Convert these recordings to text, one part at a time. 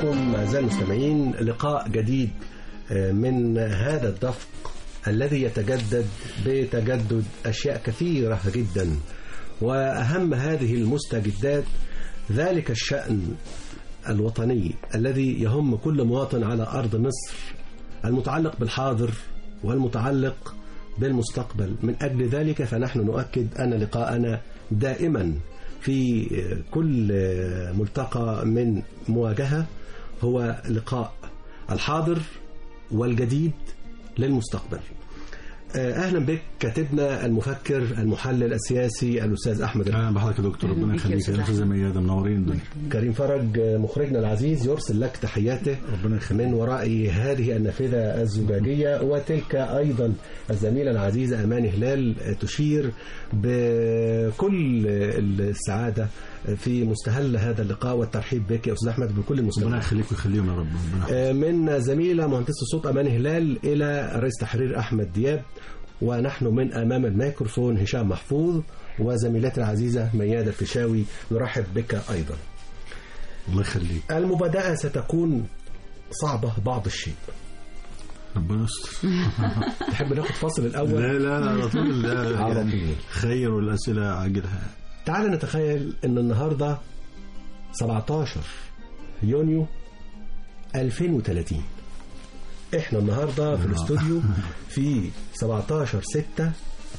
بكم أعزائي المستمعين لقاء جديد من هذا الدفق الذي يتجدد بتجدد أشياء كثيرة جدا وأهم هذه المستجدات ذلك الشأن الوطني الذي يهم كل مواطن على أرض مصر المتعلق بالحاضر والمتعلق بالمستقبل من أجل ذلك فنحن نؤكد أن لقاءنا دائما في كل ملتقى من مواجهة هو لقاء الحاضر والجديد للمستقبل اهلا بك كاتبنا المفكر المحلل السياسي الاستاذ احمد اهلا بحضرتك يا دكتور ربنا يخليك يا استاذ ميادة منورين الدنيا كريم فرج مخرجنا العزيز يرسل لك تحياته ربنا يخليك من وراء هذه النافذه الزجاجيه وتلك ايضا الزميله العزيزه امان هلال تشير بكل السعاده في مستهل هذا اللقاء والترحيب بك يا استاذ احمد بكل المستمعين ربنا يخليك ويخليهم يا رب ربنا من زميله مهندسه الصوت امان هلال الى رئيس تحرير احمد دياب ونحن من امام الميكروفون هشام محفوظ وزميلتي العزيزه ميادة الفيشاوي نرحب بك ايضا. الله يخليك المبادئه ستكون صعبه بعض الشيء. ربنا يستر تحب ناخد فاصل الاول؟ لا لا على طول لا على يعني طول. خير الاسئله عاجلها تعال نتخيل ان النهارده 17 يونيو 2030 احنا النهارده في الاستوديو في 17 6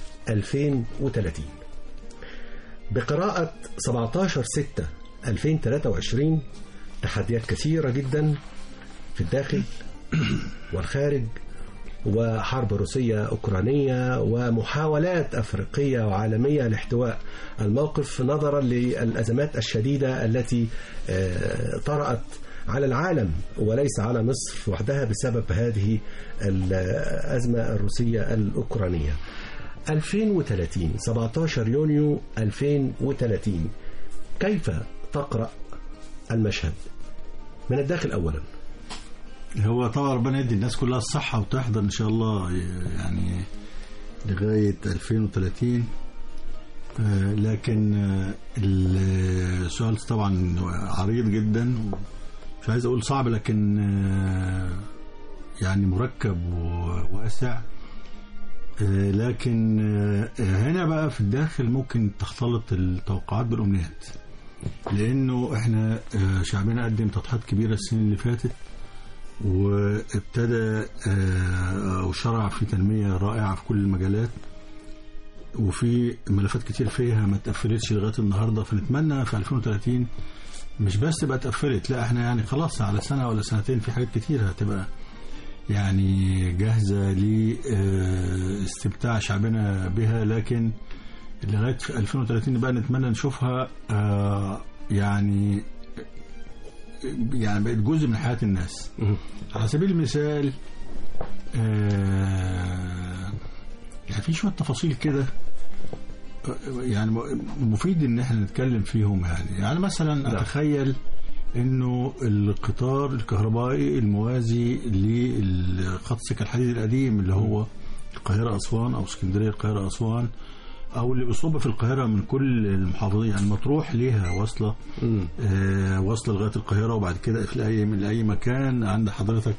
2030 بقراءة 17 6 2023 تحديات كثيرة جدا في الداخل والخارج وحرب روسية أوكرانية ومحاولات أفريقية وعالمية لاحتواء الموقف نظرا للأزمات الشديدة التي آه، طرأت على العالم وليس على مصر وحدها بسبب هذه الأزمة الروسية الأوكرانية 2030 17 يونيو 2030 كيف تقرأ المشهد من الداخل أولا هو طبعا ربنا يدي الناس كلها الصحة وتحضر إن شاء الله يعني لغاية 2030 آه، لكن آه، السؤال طبعا عريض جدا مش عايز أقول صعب لكن آه، يعني مركب وواسع آه، لكن آه، هنا بقى في الداخل ممكن تختلط التوقعات بالأمنيات لأنه احنا آه، شعبنا قدم تضحيات كبيرة السنين اللي فاتت وابتدى آه، او شرع في تنميه رائعه في كل المجالات وفي ملفات كتير فيها ما اتقفلتش لغايه النهارده فنتمنى في 2030 مش بس تبقى اتقفلت لا احنا يعني خلاص على سنه ولا سنتين في حاجات كتير هتبقى يعني جاهزه لاستمتاع شعبنا بها لكن لغايه في 2030 بقى نتمنى نشوفها آه، يعني يعني بقت جزء من حياه الناس على سبيل المثال آه يعني في شويه تفاصيل كده آه، يعني م- مفيد ان احنا نتكلم فيهم يعني يعني مثلا اتخيل انه القطار الكهربائي الموازي للخط السكه الحديد القديم اللي هو القاهره اسوان او اسكندريه القاهره اسوان او اللي بيصب في القاهره من كل المحافظين يعني مطروح ليها واصله آه، واصله لغايه القاهره وبعد كده في اي من اي مكان عند حضرتك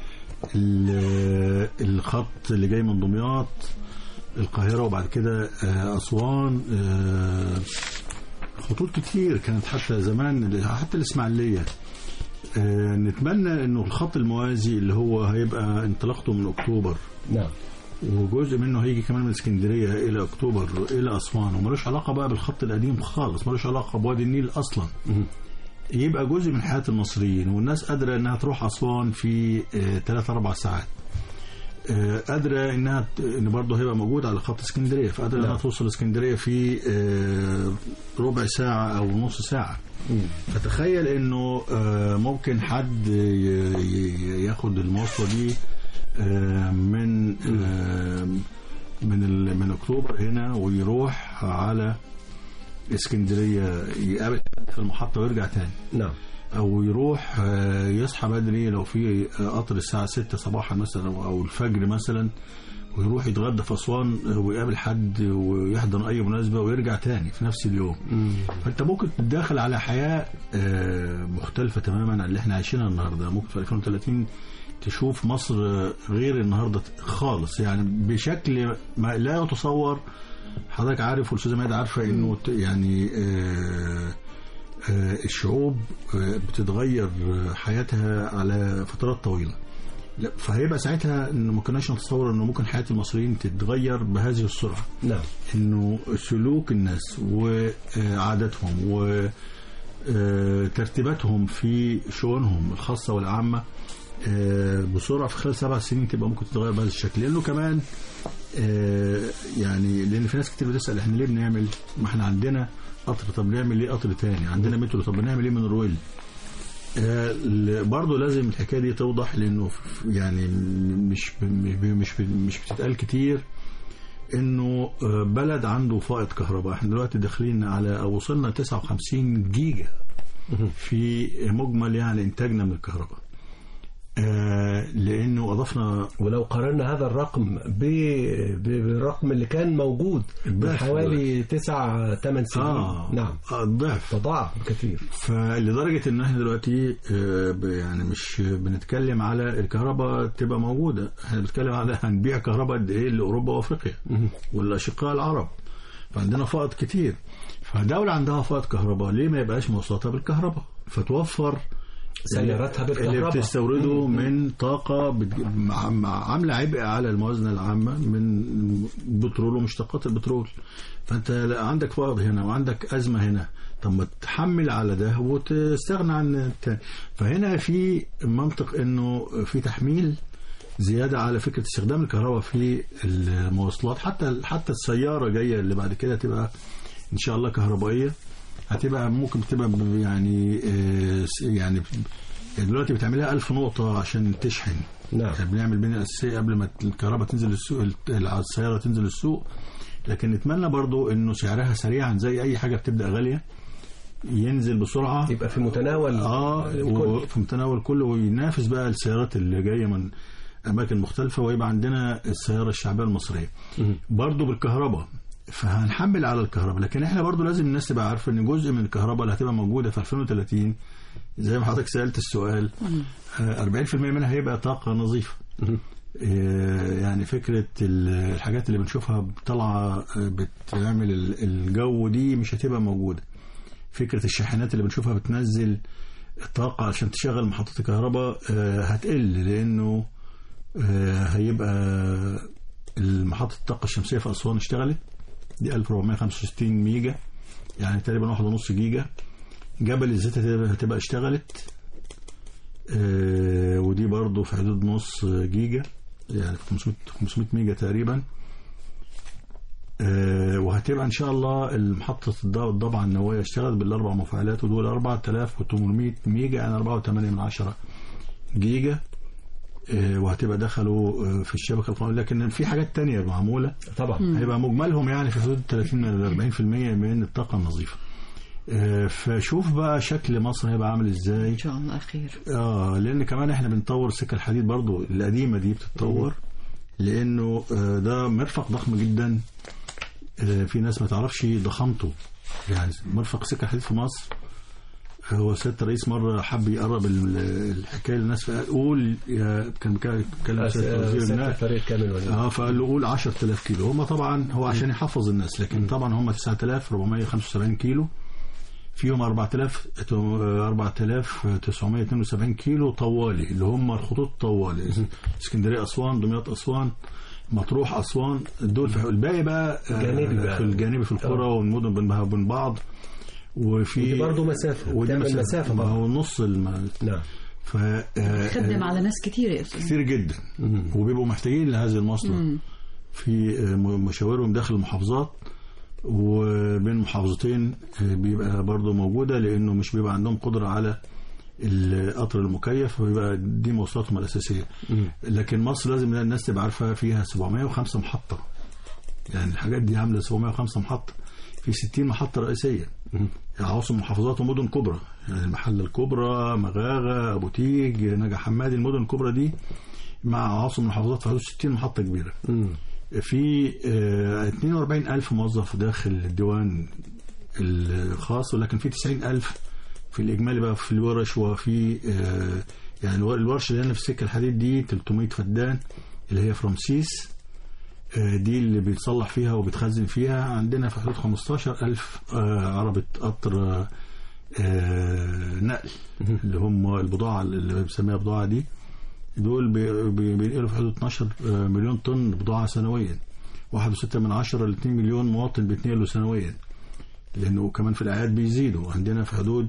ال- الخط اللي جاي من دمياط القاهره وبعد كده آه، اسوان آه، خطوط كتير كانت حتى زمان حتى الاسماعيليه آه، نتمنى انه الخط الموازي اللي هو هيبقى انطلاقته من اكتوبر نعم وجزء منه هيجي كمان من اسكندريه الى اكتوبر الى اسوان وملوش علاقه بقى بالخط القديم خالص ملوش علاقه بوادي النيل اصلا يبقى جزء من حياه المصريين والناس قادره انها تروح اسوان في ثلاث اربع ساعات آه، قادره انها ت- ان برضه هيبقى موجود على خط اسكندريه فقادره انها نعم. توصل اسكندريه في آه، ربع ساعه او نص ساعه فتخيل انه آه، ممكن حد ي- ي- ياخد المواصله دي آه، من آه، من ال- من اكتوبر هنا ويروح على اسكندريه يقابل حد في المحطه ويرجع تاني نعم او يروح آه، يصحى بدري لو في آه، قطر الساعه 6 صباحا مثلا او الفجر مثلا ويروح يتغدى في اسوان ويقابل حد ويحضر اي مناسبه ويرجع تاني في نفس اليوم فانت ممكن تدخل على حياه آه، مختلفه تماما عن اللي احنا عايشينها النهارده ممكن في 2030 تشوف مصر غير النهارده خالص يعني بشكل ما لا يتصور حضرتك عارف والاستاذه ماده عارفه انه ت- يعني آه، آه، الشعوب آه، بتتغير آه، حياتها على فترات طويله لا فهيبقى ساعتها انه ما كناش نتصور انه ممكن حياه المصريين تتغير بهذه السرعه نعم انه سلوك الناس وعاداتهم وترتيباتهم في شؤونهم الخاصه والعامه آه، بسرعه في خلال سبع سنين تبقى ممكن تتغير بهذا الشكل لانه كمان آه، يعني لان في ناس كتير بتسال احنا ليه بنعمل ما احنا عندنا قطر طب نعمل ليه قطر تاني عندنا مترو طب بنعمل ايه من الرويل آه، ل- برضه لازم الحكايه دي توضح لانه ف- يعني مش ب- مش ب- مش بتتقال كتير انه آه، بلد عنده فائض كهرباء احنا دلوقتي داخلين على او وصلنا 59 جيجا في مجمل يعني انتاجنا من الكهرباء آه، لانه اضفنا ولو قارنا هذا الرقم ب... ب- بالرقم اللي كان موجود من الضعف حوالي تسع ثمان سنين اه نعم آه، الضعف تضاعف كثير فلدرجة ان احنا دلوقتي آه، ب- يعني مش بنتكلم على الكهرباء تبقى موجودة احنا بنتكلم على هنبيع كهرباء قد ايه لاوروبا وافريقيا والاشقاء العرب فعندنا فائض كتير فدولة عندها فائض كهرباء ليه ما يبقاش موصلاتها بالكهرباء فتوفر سياراتها اللي بالكهرباء بتستورده من طاقة بتج- مع- مع- عاملة عبء على الموازنة العامة من بترول ومشتقات البترول فأنت لا- عندك فائض هنا وعندك أزمة هنا طب ما تحمل على ده وتستغنى عن التاني فهنا في منطق انه في تحميل زياده على فكره استخدام الكهرباء في المواصلات حتى حتى السياره جايه اللي بعد كده تبقى ان شاء الله كهربائيه هتبقى ممكن تبقى ب- يعني آه، س- يعني يعني دلوقتي بتعملها ألف نقطة عشان تشحن نعم يعني بنعمل بنية أساسية قبل ما الكهرباء تنزل السوق ال- السيارة تنزل السوق لكن نتمنى برضو انه سعرها سريعا زي اي حاجة بتبدأ غالية ينزل بسرعة يبقى في متناول اه الكل. وفي متناول كله وينافس بقى السيارات اللي جايه من اماكن مختلفه ويبقى عندنا السياره الشعبيه المصريه مم. برضه بالكهرباء فهنحمل على الكهرباء لكن احنا برضه لازم الناس تبقى عارفه ان جزء من الكهرباء اللي هتبقى موجوده في 2030 زي ما حضرتك سالت السؤال آه، 40% منها هيبقى طاقه نظيفه مم. آه، يعني فكرة ال- الحاجات اللي بنشوفها طالعة آه، بتعمل ال- الجو دي مش هتبقى موجودة فكرة الشاحنات اللي بنشوفها بتنزل طاقة عشان تشغل محطات الكهرباء آه، هتقل لأنه آه، هيبقى المحطة الطاقة الشمسية في أسوان اشتغلت دي 1465 ميجا يعني تقريبا واحد ونص جيجا جبل الزيت هتبقى- هتبقى اشتغلت آه، ودي برضو في حدود نص جيجا يعني 500 500 ميجا تقريبا آه، وهتبقى ان شاء الله المحطة الض- الضبعة النووية اشتغلت بالاربع مفاعلات ودول 4800 ميجا يعني 4.8 من عشرة جيجا آه، وهتبقى دخلوا آه، في الشبكة القومية لكن في حاجات تانية معمولة طبعا هيبقى مجملهم يعني في حدود 30 ل 40% من الطاقة النظيفة آه، فشوف بقى شكل مصر هيبقى عامل ازاي ان شاء الله خير اه لان كمان احنا بنطور السكه الحديد برضو القديمه دي بتتطور لانه آه، ده مرفق ضخم جدا آه، في ناس ما تعرفش ضخامته يعني مرفق سكه الحديد في مصر هو سياده الرئيس مره حب يقرب ال- الحكايه للناس فقال قول يا كان بيتكلم سياده وزير سيادة النقل الفريق كامل ولا اه فقال له قول 10000 كيلو هم طبعا هو عشان يحفظ الناس لكن طبعا هم 9475 كيلو فيهم 4000 4972 كيلو طوالي اللي هم الخطوط الطوالي اسكندريه اسوان دمياط اسوان مطروح اسوان دول في الباقي بقى آه، جانبي بقى. في الجانبي في القرى آه. والمدن بينها وبين بعض وفي ودي برضه مسافة ودي تعمل مسافه, مسافة ما برضه. هو نص الم... نعم ف آه، خدم على ناس كتير يا استاذ كتير جدا وبيبقوا محتاجين لهذه المواصلة في آه، م- مشاورهم داخل المحافظات وبين محافظتين آه، بيبقى برضو موجودة لأنه مش بيبقى عندهم قدرة على القطر المكيف ويبقى دي مواصلاتهم الأساسية لكن مصر لازم الناس تبقى عارفة فيها 705 محطة يعني الحاجات دي عاملة 705 محطة في 60 محطة رئيسية عواصم محافظات ومدن كبرى يعني المحلة الكبرى مغاغة أبو تيج نجا حمادي المدن الكبرى دي مع عواصم المحافظات في حدود 60 محطة كبيرة مم. في آه، 42 ألف موظف داخل الديوان الخاص ولكن في 90 ألف في الإجمالي بقى في الورش وفي آه، يعني الور- الورشة اللي أنا في السكة الحديد دي 300 فدان اللي هي في رمسيس آه، دي اللي بيتصلح فيها وبتخزن فيها عندنا في حدود 15 ألف آه، عربة قطر آه، آه، نقل اللي هم البضاعة اللي بنسميها بضاعة دي دول بي- بي- بينقلوا في حدود 12 آه، مليون طن بضاعة سنويا واحد وستة من عشرة ل 2 مليون مواطن بيتنقلوا سنويا لأنه كمان في الأعياد بيزيدوا عندنا في حدود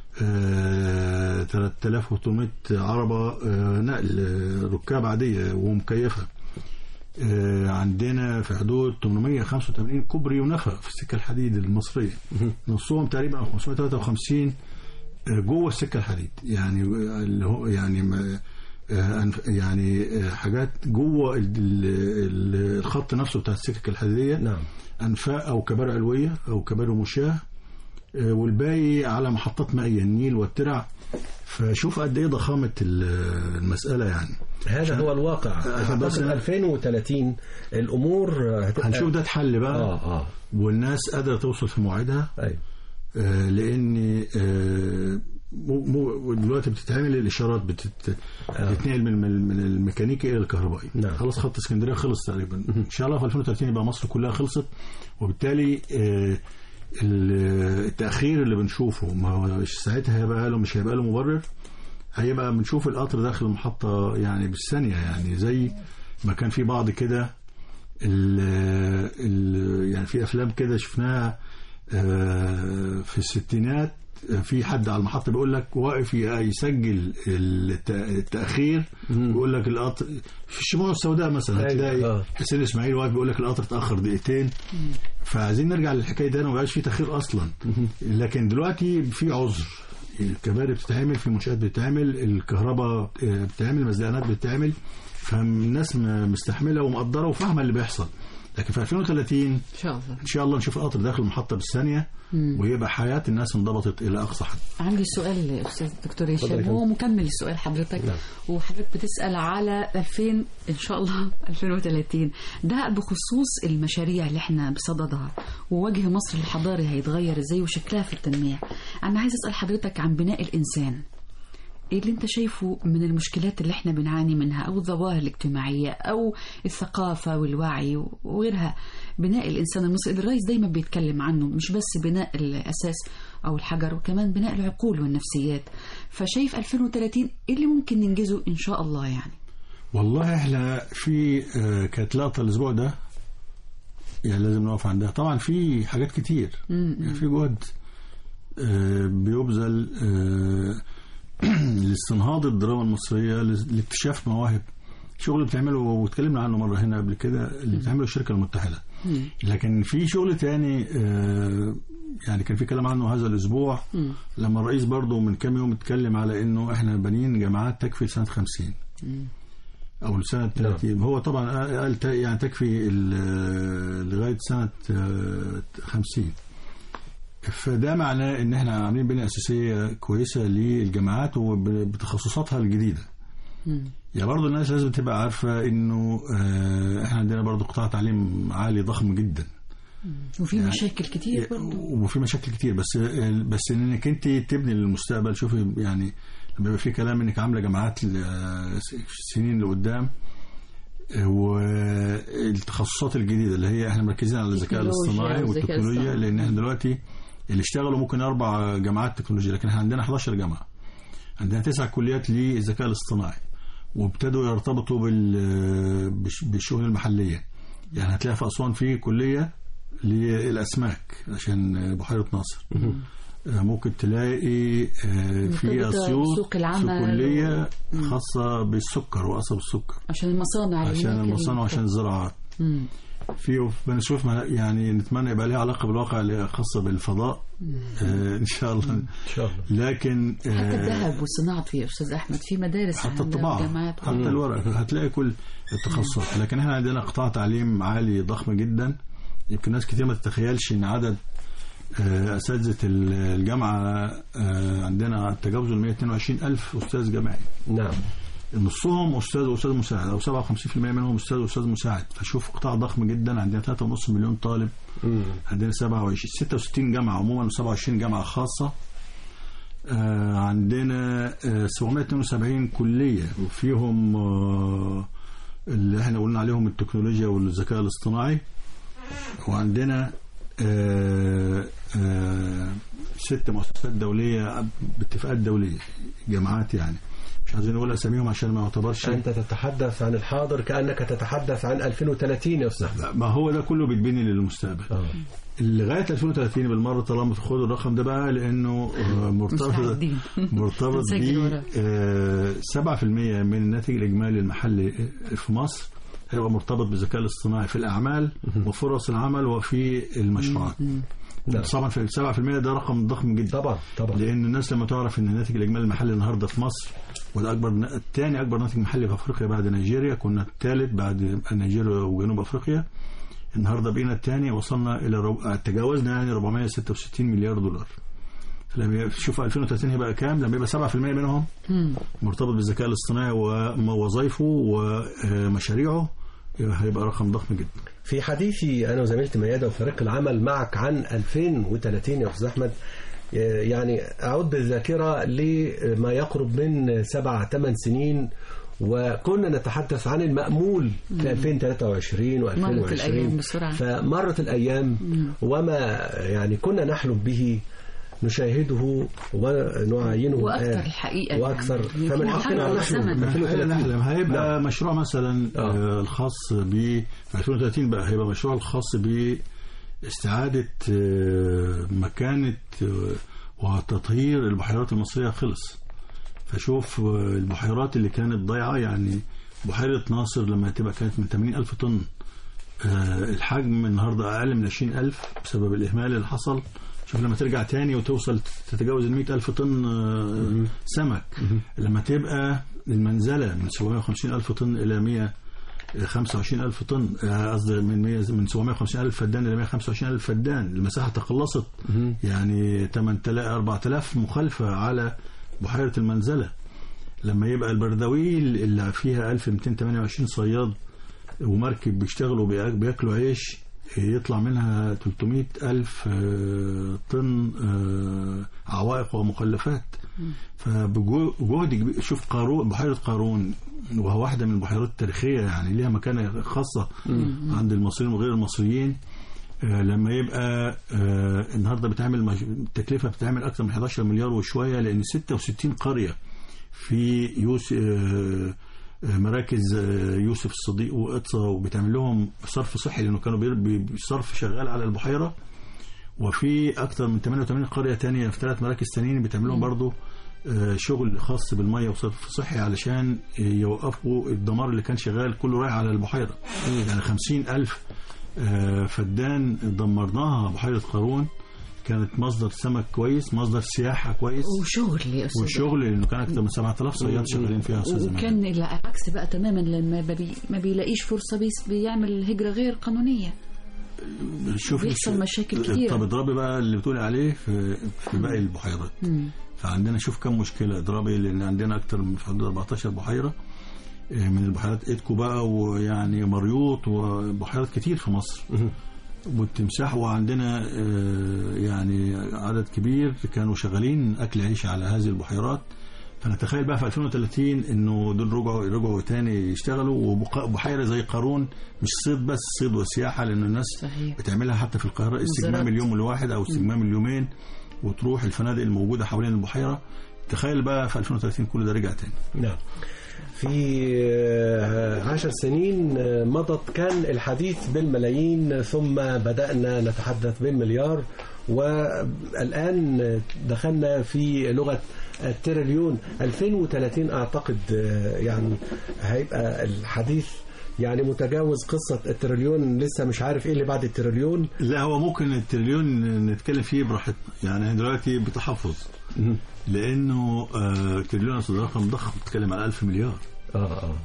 آه، 3800 عربة آه، نقل آه، ركاب عادية ومكيفة آه، عندنا في حدود 885 كوبري ونفق في السكة الحديد المصرية نصهم تقريبا 553 آه، جوه السكة الحديد يعني آه، اللي هو يعني ما- آه، أنف- يعني آه، حاجات جوه ال- ال- ال- الخط نفسه بتاع السكك الحديدية نعم أنفاق أو كباري علوية أو كباري مشاة آه، والباقي على محطات مائية النيل والترع فشوف قد إيه ضخامة ال- المسألة يعني هذا هو الواقع عشان بس أعتقد أنا- 2030 الأمور هتبقى هنشوف ده اتحل بقى اه اه والناس قادرة توصل في موعدها ايوه آه، لان آه، مو- مو- دلوقتي بتتعمل الاشارات بتت- بتتنقل من من من الميكانيكي الى الكهربائي نعم. خلاص خط اسكندريه خلص تقريبا ان شاء الله في 2030 يبقى مصر كلها خلصت وبالتالي آه، ال- التاخير اللي بنشوفه ما هو ساعتها هيبقى له مش هيبقى له مبرر هيبقى بنشوف القطر داخل المحطه يعني بالثانيه يعني زي ما كان في بعض كده ال ال يعني في افلام كده شفناها آه، في الستينات آه، في حد على المحطه بيقول لك واقف ي- يسجل الت- التاخير بيقول لك القطر في الشموع السوداء مثلا أيوة، هتلاقي آه. حسين اسماعيل واقف بيقول لك القطر اتاخر دقيقتين فعايزين نرجع للحكايه دي ما بقاش في تاخير اصلا لكن دلوقتي في عذر الكباري بتتعمل في منشآت بتتعمل الكهرباء آه، بتتعمل مزدانات بتتعمل فالناس م- مستحمله ومقدره وفاهمه اللي بيحصل لكن في 2030 ان شاء الله ان شاء الله نشوف القطر داخل المحطه بالثانيه ويبقى حياه الناس انضبطت الى اقصى حد عندي سؤال استاذ دكتور اتفضل يا هشام فندم. هو مكمل لسؤال حضرتك نعم. وحضرتك بتسال على 2000 ان شاء الله 2030 ده بخصوص المشاريع اللي احنا بصددها ووجه مصر الحضاري هيتغير ازاي وشكلها في التنميه انا عايز اسال حضرتك عن بناء الانسان ايه اللي انت شايفه من المشكلات اللي احنا بنعاني منها او الظواهر الاجتماعيه او الثقافه والوعي وغيرها بناء الانسان المصري اللي الرئيس دايما بيتكلم عنه مش بس بناء الاساس او الحجر وكمان بناء العقول والنفسيات فشايف 2030 ايه اللي ممكن ننجزه ان شاء الله يعني والله احنا في آه، كانت لقطه الاسبوع ده يعني لازم نقف عندها طبعا في حاجات كتير يعني في جهد آه، بيبذل آه، لاستنهاض الدراما المصريه لاكتشاف مواهب شغل بتعمله واتكلمنا عنه مره هنا قبل كده اللي بتعمله الشركه المتحده لكن في شغل تاني آه، يعني كان في كلام عنه هذا الاسبوع لما الرئيس برضه من كام يوم اتكلم على انه احنا بانيين جامعات تكفي سنه 50 او لسنه 30 هو طبعا قال ت- يعني تكفي ال- لغايه سنه آه، 50 فده معناه ان احنا عاملين بنيه اساسيه كويسه للجامعات وبتخصصاتها الجديده يعني برضه الناس لازم تبقى عارفه انه آه، احنا عندنا برضه قطاع تعليم عالي ضخم جدا وفي يعني- مشاكل كتير برضه وفي مشاكل كتير بس بس انك انت تبني للمستقبل شوفي يعني لما يبقى في كلام انك عامله جامعات السنين لقدام والتخصصات الجديده اللي هي احنا مركزين على الذكاء التكنولوجيا الاصطناعي والذكاء والتكنولوجيا الاصطناعي. لان احنا دلوقتي اللي اشتغلوا ممكن اربع جامعات تكنولوجيا لكن احنا عندنا 11 جامعه عندنا تسع كليات للذكاء الاصطناعي وابتدوا يرتبطوا بال بالش- بالشؤون المحليه يعني هتلاقي في اسوان في كليه للاسماك عشان بحيره ناصر آه، ممكن تلاقي آه، في مرتبطة اسيوط بسوق في العمل كليه خاصه بالسكر وقصب السكر عشان المصانع اللي عشان هناك المصانع وعشان الزراعات مم. في في بني سويف ما- يعني نتمنى يبقى لها علاقه بالواقع اللي هي خاصه بالفضاء آه ان شاء الله ان شاء الله لكن حتى آه الذهب والصناعه في استاذ احمد في مدارس حتى عندها الطباعه وجامعات حتى الورق هتلاقي كل التخصصات لكن احنا عندنا قطاع تعليم عالي ضخم جدا يمكن ناس كتير ما تتخيلش ان عدد آه، اساتذه الجامعه آه، عندنا تجاوزوا ال 122 الف استاذ جامعي نعم نصهم استاذ واستاذ مساعد او 57% منهم استاذ واستاذ مساعد فشوف قطاع ضخم جدا عندنا 3.5 مليون طالب مم. عندنا 27 66 جامعه عموما و27 جامعه خاصه آه، عندنا آه، 772 كليه وفيهم آه، اللي احنا قلنا عليهم التكنولوجيا والذكاء الاصطناعي وعندنا آه، آه، ست مؤسسات دوليه باتفاقات دوليه جامعات يعني مش عايزين نقول اساميهم عشان ما يعتبرش أنت تتحدث عن الحاضر كأنك تتحدث عن 2030 يا أستاذ أحمد ما هو ده كله بيتبني للمستقبل آه. لغايه 2030 بالمره طالما تاخدوا الرقم ده بقى لانه آه، مرتبط مستعدين مرتبط نسجل ب وراه. آه، 7% من الناتج الاجمالي المحلي في مصر هيبقى مرتبط بالذكاء الاصطناعي في الاعمال وفرص العمل وفي المشروعات نعم. طبعا في 7% ده رقم ضخم جدا طبعا طبعا لان الناس لما تعرف ان الناتج الاجمالي المحلي النهارده في مصر وده اكبر الثاني اكبر ناتج محلي في افريقيا بعد نيجيريا كنا الثالث بعد نيجيريا وجنوب افريقيا النهارده بقينا الثاني وصلنا الى رب... تجاوزنا يعني 466 مليار دولار لما شوف 2030 هيبقى كام لما يبقى 7% منهم مم. مرتبط بالذكاء الاصطناعي ووظائفه ومشاريعه هيبقى رقم ضخم جدا في حديثي أنا وزميلتي ميادة وفريق العمل معك عن 2030 يا أستاذ أحمد آه، يعني أعود بالذاكرة لما يقرب من سبع ثمان سنين وكنا نتحدث عن المأمول في 2023 و 2020 مرت الأيام بسرعة. فمرت الأيام وما يعني كنا نحلم به نشاهده ونعاينه واكثر الآن. الحقيقه واكثر يعني فمن يكون حقنا حلقة ان نحلم الزمن. 2030 نحلم هيبقى نعم. مشروع مثلا آه. آه. الخاص ب في 2030 بقى هيبقى مشروع الخاص باستعادة آه، مكانة آه، وتطهير البحيرات المصرية خلص فشوف آه، البحيرات اللي كانت ضايعة يعني بحيرة ناصر لما تبقى كانت من 80 ألف طن آه، الحجم النهاردة أقل من 20 ألف بسبب الإهمال اللي حصل شوف لما ترجع تاني وتوصل تتجاوز ال 100 ألف طن آه، سمك لما تبقى المنزلة من 750 ألف طن إلى 125 ألف طن آه، قصدي من 100 من 750 ألف فدان إلى 125 ألف فدان المساحة تقلصت يعني 8000 4000 مخالفة على بحيرة المنزلة لما يبقى البردويل اللي فيها 1228 صياد ومركب بيشتغلوا بيأك- بياكلوا عيش يطلع منها 300 ألف آه، طن آه، عوائق ومخلفات فبجهد كبير- شوف قارون بحيرة قارون وهو واحدة من البحيرات التاريخية يعني ليها مكانة خاصة عند المصريين وغير المصريين آه، لما يبقى آه، النهارده بتعمل مج- التكلفة بتعمل أكثر من 11 مليار وشوية لأن 66 قرية في يوسف آه، آه، مراكز آه، يوسف الصديق وإطسا وبتعمل لهم صرف صحي لأنه كانوا بير- بي- بصرف شغال على البحيرة وفي أكثر من 88 قرية تانية في ثلاث مراكز تانيين بتعمل لهم برضه آه، شغل خاص بالمية وصرف صحي علشان يوقفوا الدمار اللي كان شغال كله رايح على البحيرة يعني خمسين ألف آه، فدان دمرناها بحيرة قارون كانت مصدر سمك كويس مصدر سياحة كويس وشغل يا استاذ والشغل لأنه كان أكثر من 7000 صياد شغالين فيها يا أستاذ إمام. وكان العكس بقى تماما لما ما بي ما بيلاقيش فرصه بيس بيعمل هجره غير قانونيه شوف بيحصل مشاكل كتيرة. طب اضربي بقى اللي بتقولي عليه في في باقي البحيرات مم. فعندنا شوف كم مشكله اضربي لان عندنا اكتر من في حدود 14 بحيره آه، من البحيرات ايدكو بقى ويعني مريوط وبحيرات كتير في مصر والتمساح وعندنا آه، يعني عدد كبير كانوا شغالين اكل عيش على هذه البحيرات فنتخيل بقى في 2030 انه دول رجعوا رجعوا تاني يشتغلوا وبحيره زي قارون مش صيد بس صيد وسياحه لان الناس صحيح بتعملها حتى في القاهرة استجمام وزارات. اليوم الواحد أو استجمام اليومين وتروح الفنادق الموجودة حوالين البحيرة تخيل بقى في 2030 كل ده رجع تاني نعم في آه، عشر سنين آه، مضت كان الحديث بالملايين ثم بدأنا نتحدث بالمليار والآن دخلنا في لغة التريليون 2030 أعتقد آه، يعني هيبقى الحديث يعني متجاوز قصة التريليون لسه مش عارف ايه اللي بعد التريليون لا هو ممكن التريليون نتكلم فيه براحتنا يعني احنا دلوقتي بتحفظ لأنه آه، تريليون أصل رقم ضخم بتتكلم على 1000 مليار اه اه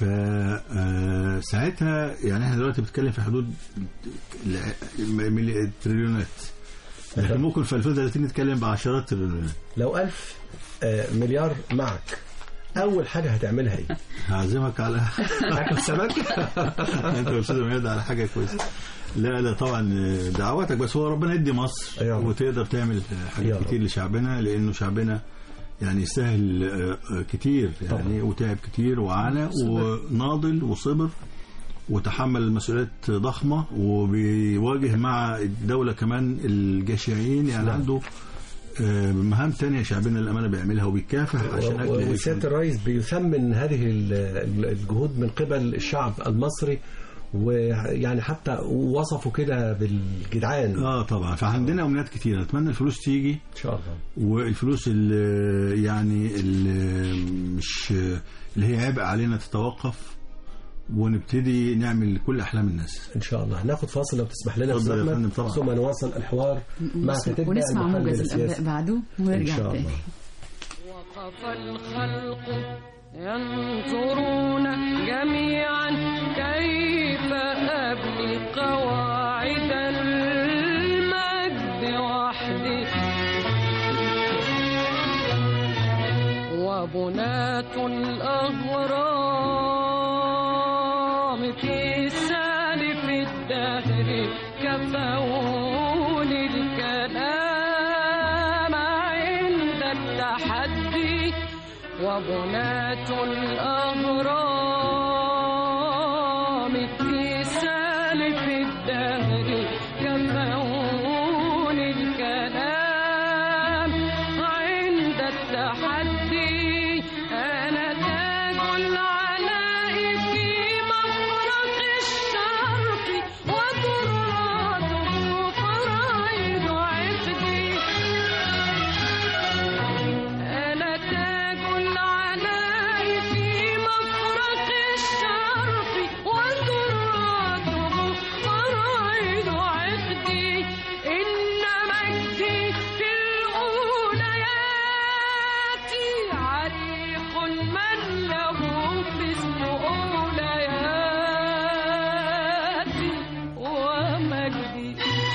فساعتها يعني احنا دلوقتي بنتكلم في حدود ل- ملي- تريليونات لكن ممكن في 2030 نتكلم بعشرات تريليونات لو ألف آه، مليار معك اول حاجه هتعملها ايه هعزمك على اكل سمك انت والاستاذ ميادة على حاجه كويسه لا لا طبعا دعواتك بس هو ربنا يدي مصر يا رب. وتقدر تعمل يا حاجات رب. كتير لشعبنا لانه شعبنا يعني يستاهل آه، آه، كتير يعني وتعب كتير وعانى وناضل وصبر وتحمل مسؤوليات ضخمة وبيواجه مع الدولة كمان الجشعين يعني نعم. عنده آه، مهام تانية شعبنا الأمانة بيعملها وبيكافح عشان أكل يعيش. وسياده الرئيس بيثمن هذه ال- ال- الجهود من قبل الشعب المصري ويعني حتى وصفوا كده بالجدعان اه طبعا فعندنا امنيات كتير نتمنى الفلوس تيجي ان شاء الله والفلوس اللي يعني اللي مش اللي هي عبء علينا تتوقف ونبتدي نعمل كل احلام الناس ان شاء الله هناخد فاصل لو تسمح لنا اتفضل يا أستاذ فندم، أحمد، طبعا. ثم نواصل الحوار مع كاتبنا ونسمع المحلل موجز السياسي. الأنباء بعده ان ونرجع شاء تاني الله وقف الخلق ينظرون جميعا كيف أبني قواعد المجد وحدي وبناة الأهرام في سالف الدهر كفوني الكلام عند التحدي وبناة الأهرام في سالف الدهر كفوني الكلام عند التحدي أنا تاج العلاء في مفرق الشرق وتراته فرائض عقدي أنا تاج العلاء في مفرق الشرق وتراته فرائض عقدي إن مجدي في الأوليات عريق من له مثل أولياتي ومجدي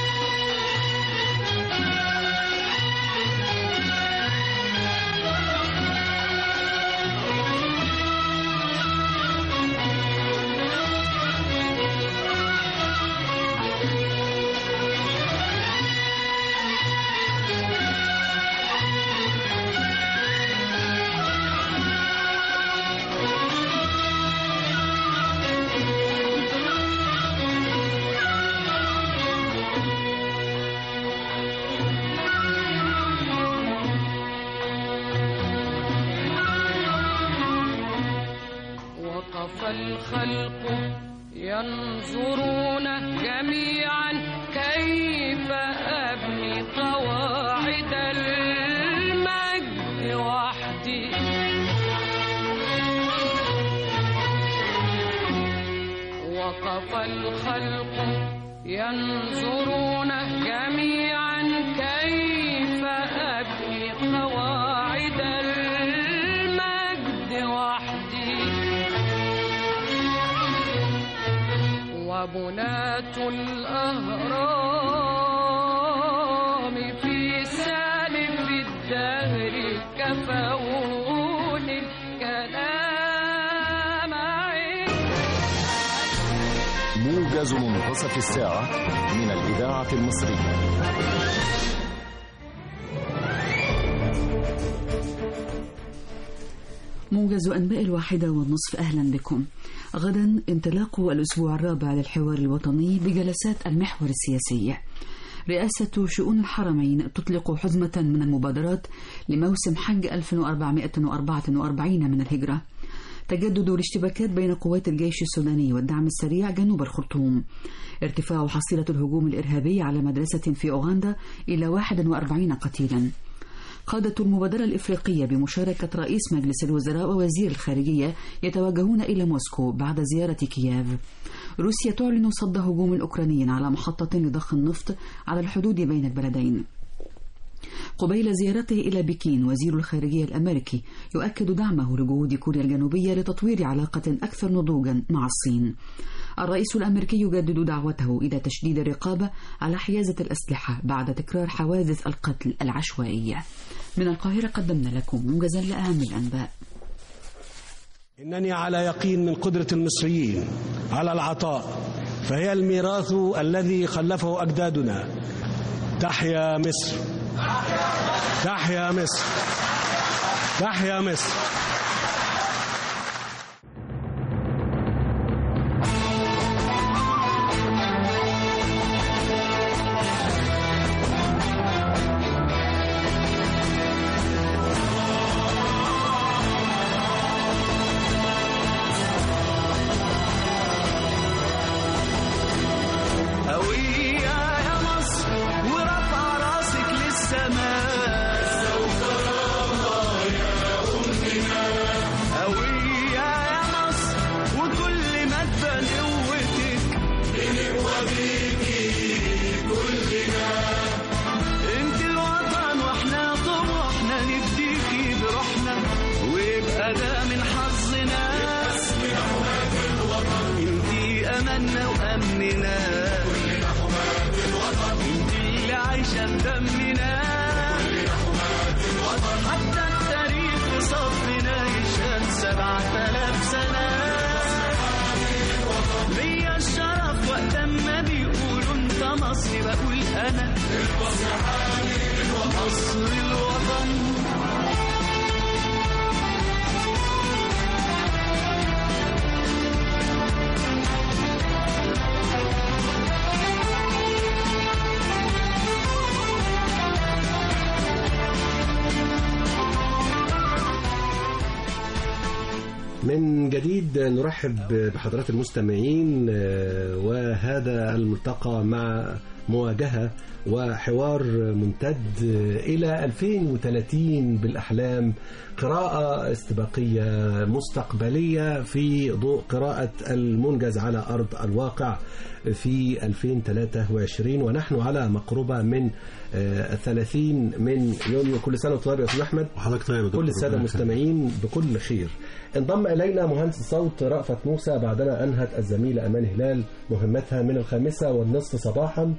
وقف الخلق ينظرون جميعا كيف أبني قواعد المجد وحدي وقف الخلق ينظرون جميعا كيف أبني قواعد المجد وحدي وبناة الأهرام في سالف الدهر كفوني الكلام عند موجز منتصف الساعة من الإذاعة المصرية موجز أنباء الواحدة والنصف أهلا بكم غدا انطلاق الأسبوع الرابع للحوار الوطني بجلسات المحور السياسي رئاسة شؤون الحرمين تطلق حزمة من المبادرات لموسم حج 1444 من الهجرة تجدد الاشتباكات بين قوات الجيش السوداني والدعم السريع جنوب الخرطوم ارتفاع حصيلة الهجوم الإرهابي على مدرسة في أوغندا إلى 41 قتيلا قادة المبادرة الإفريقية بمشاركة رئيس مجلس الوزراء ووزير الخارجية يتوجهون إلى موسكو بعد زيارة كييف روسيا تعلن صد هجوم الأوكرانيين على محطة لضخ النفط على الحدود بين البلدين قبيل زيارته إلى بكين وزير الخارجية الأمريكي يؤكد دعمه لجهود كوريا الجنوبية لتطوير علاقة أكثر نضوجا مع الصين الرئيس الأمريكي يجدد دعوته إلى تشديد الرقابة على حيازة الأسلحة بعد تكرار حوادث القتل العشوائية من القاهرة قدمنا لكم موجزا لأهم الأنباء إنني على يقين من قدرة المصريين على العطاء فهي الميراث الذي خلفه أجدادنا تحيا مصر تحيا مصر تحيا مصر قوية يا مصر ورفع راسك للسماء قوية يا مصر وكل ما تبان قوتك انت الوطن واحنا طموحنا نديكي بروحنا ويبقى ده من حظنا انت املنا وامننا انت اللي عايشه بدمنا حتى التاريخ في صفنا يشهد سبعة آلاف سنة ليا الشرف وقت ما بيقولوا انت مصري بقول انا مصر الوطن من جديد نرحب بحضرات المستمعين آه، وهذا الملتقى مع مواجهة وحوار ممتد إلى 2030 بالأحلام قراءة استباقية مستقبلية في ضوء قراءة المنجز على أرض الواقع في 2023 ونحن على مقربة من آه، 30 من يونيو كل سنة وأنت طيب يا أستاذ أحمد وحضرتك طيب يا دكتور كل السادة ربنا يخليك. المستمعين بكل خير انضم إلينا مهندس الصوت رأفت موسى بعدما أنهت الزميلة أمان هلال مهمتها من الخامسة والنصف صباحا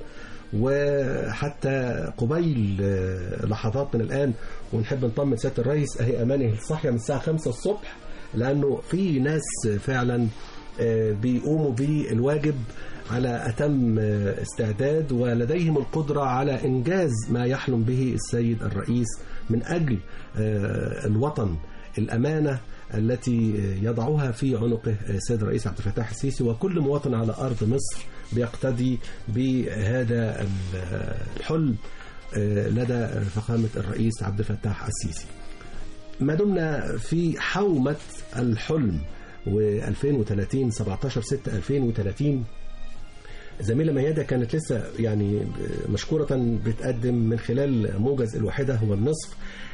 وحتى قبيل آه، لحظات من الآن ونحب نطمن سيادة الرئيس أهي أمانه صاحية من الساعة 5 الصبح لأنه في ناس فعلا آه، بيقوموا بالواجب على أتم آه، استعداد ولديهم القدرة على إنجاز ما يحلم به السيد الرئيس من أجل آه، الوطن الأمانة التي يضعها في عنقه السيد الرئيس عبد الفتاح السيسي وكل مواطن على أرض مصر بيقتدي بهذا الحلم آه، لدى فخامة الرئيس عبد الفتاح السيسي ما دمنا في حومة الحلم و2030 17 6 2030 زميلة ميادة كانت لسه يعني مشكورة بتقدم من خلال موجز الواحدة هو النصف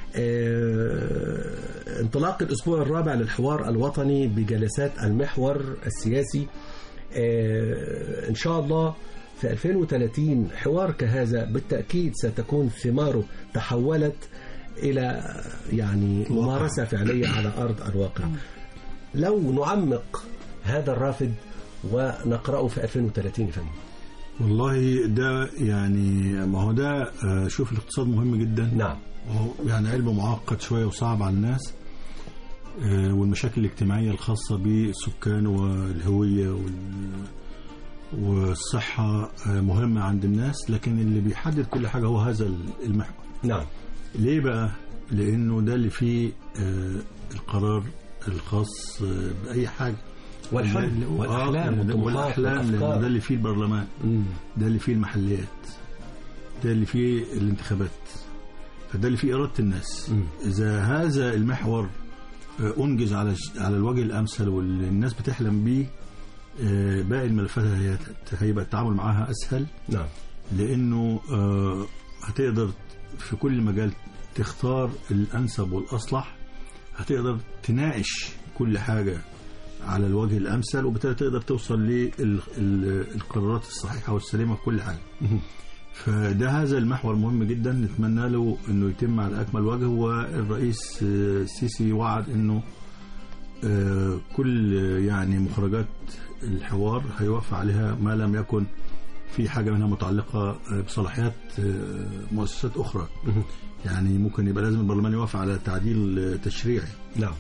آه، انطلاق الأسبوع الرابع للحوار الوطني بجلسات المحور السياسي آه، إن شاء الله في 2030 حوار كهذا بالتأكيد ستكون ثماره تحولت إلى يعني ممارسة فعلية على أرض الواقع لو نعمق هذا الرافد ونقرأه في 2030 يا فندم والله ده يعني ما هو ده آه، شوف الاقتصاد مهم جدا نعم وهو يعني علم معقد شوية وصعب على الناس آه، والمشاكل الاجتماعية الخاصة بالسكان والهوية وال- والصحة آه، مهمة عند الناس لكن اللي بيحدد كل حاجة هو هذا المحور نعم ليه بقى؟ لأنه ده اللي فيه آه، القرار الخاص آه، بأي حاجة والحلم آه، والأحلام والطموحات والأحلام لأن والأفكار. ده اللي فيه البرلمان مم. ده اللي فيه المحليات ده اللي فيه الانتخابات فده اللي فيه إرادة الناس مم. إذا هذا المحور آه، أنجز على على الوجه الأمثل واللي الناس بتحلم بيه آه، باقي الملفات هي- هيبقى التعامل معاها أسهل نعم لأنه آه، هتقدر في كل مجال تختار الأنسب والأصلح هتقدر تناقش كل حاجة على الوجه الأمثل وبالتالي تقدر توصل للقرارات الصحيحة والسليمة في كل حاجة فده هذا المحور مهم جدا نتمنى له انه يتم على اكمل وجه والرئيس آه، السيسي وعد انه آه، كل آه، يعني مخرجات الحوار هيوافق عليها ما لم يكن في حاجه منها متعلقه آه، بصلاحيات آه، مؤسسات اخرى يعني ممكن يبقى لازم البرلمان يوافق على تعديل آه، تشريعي نعم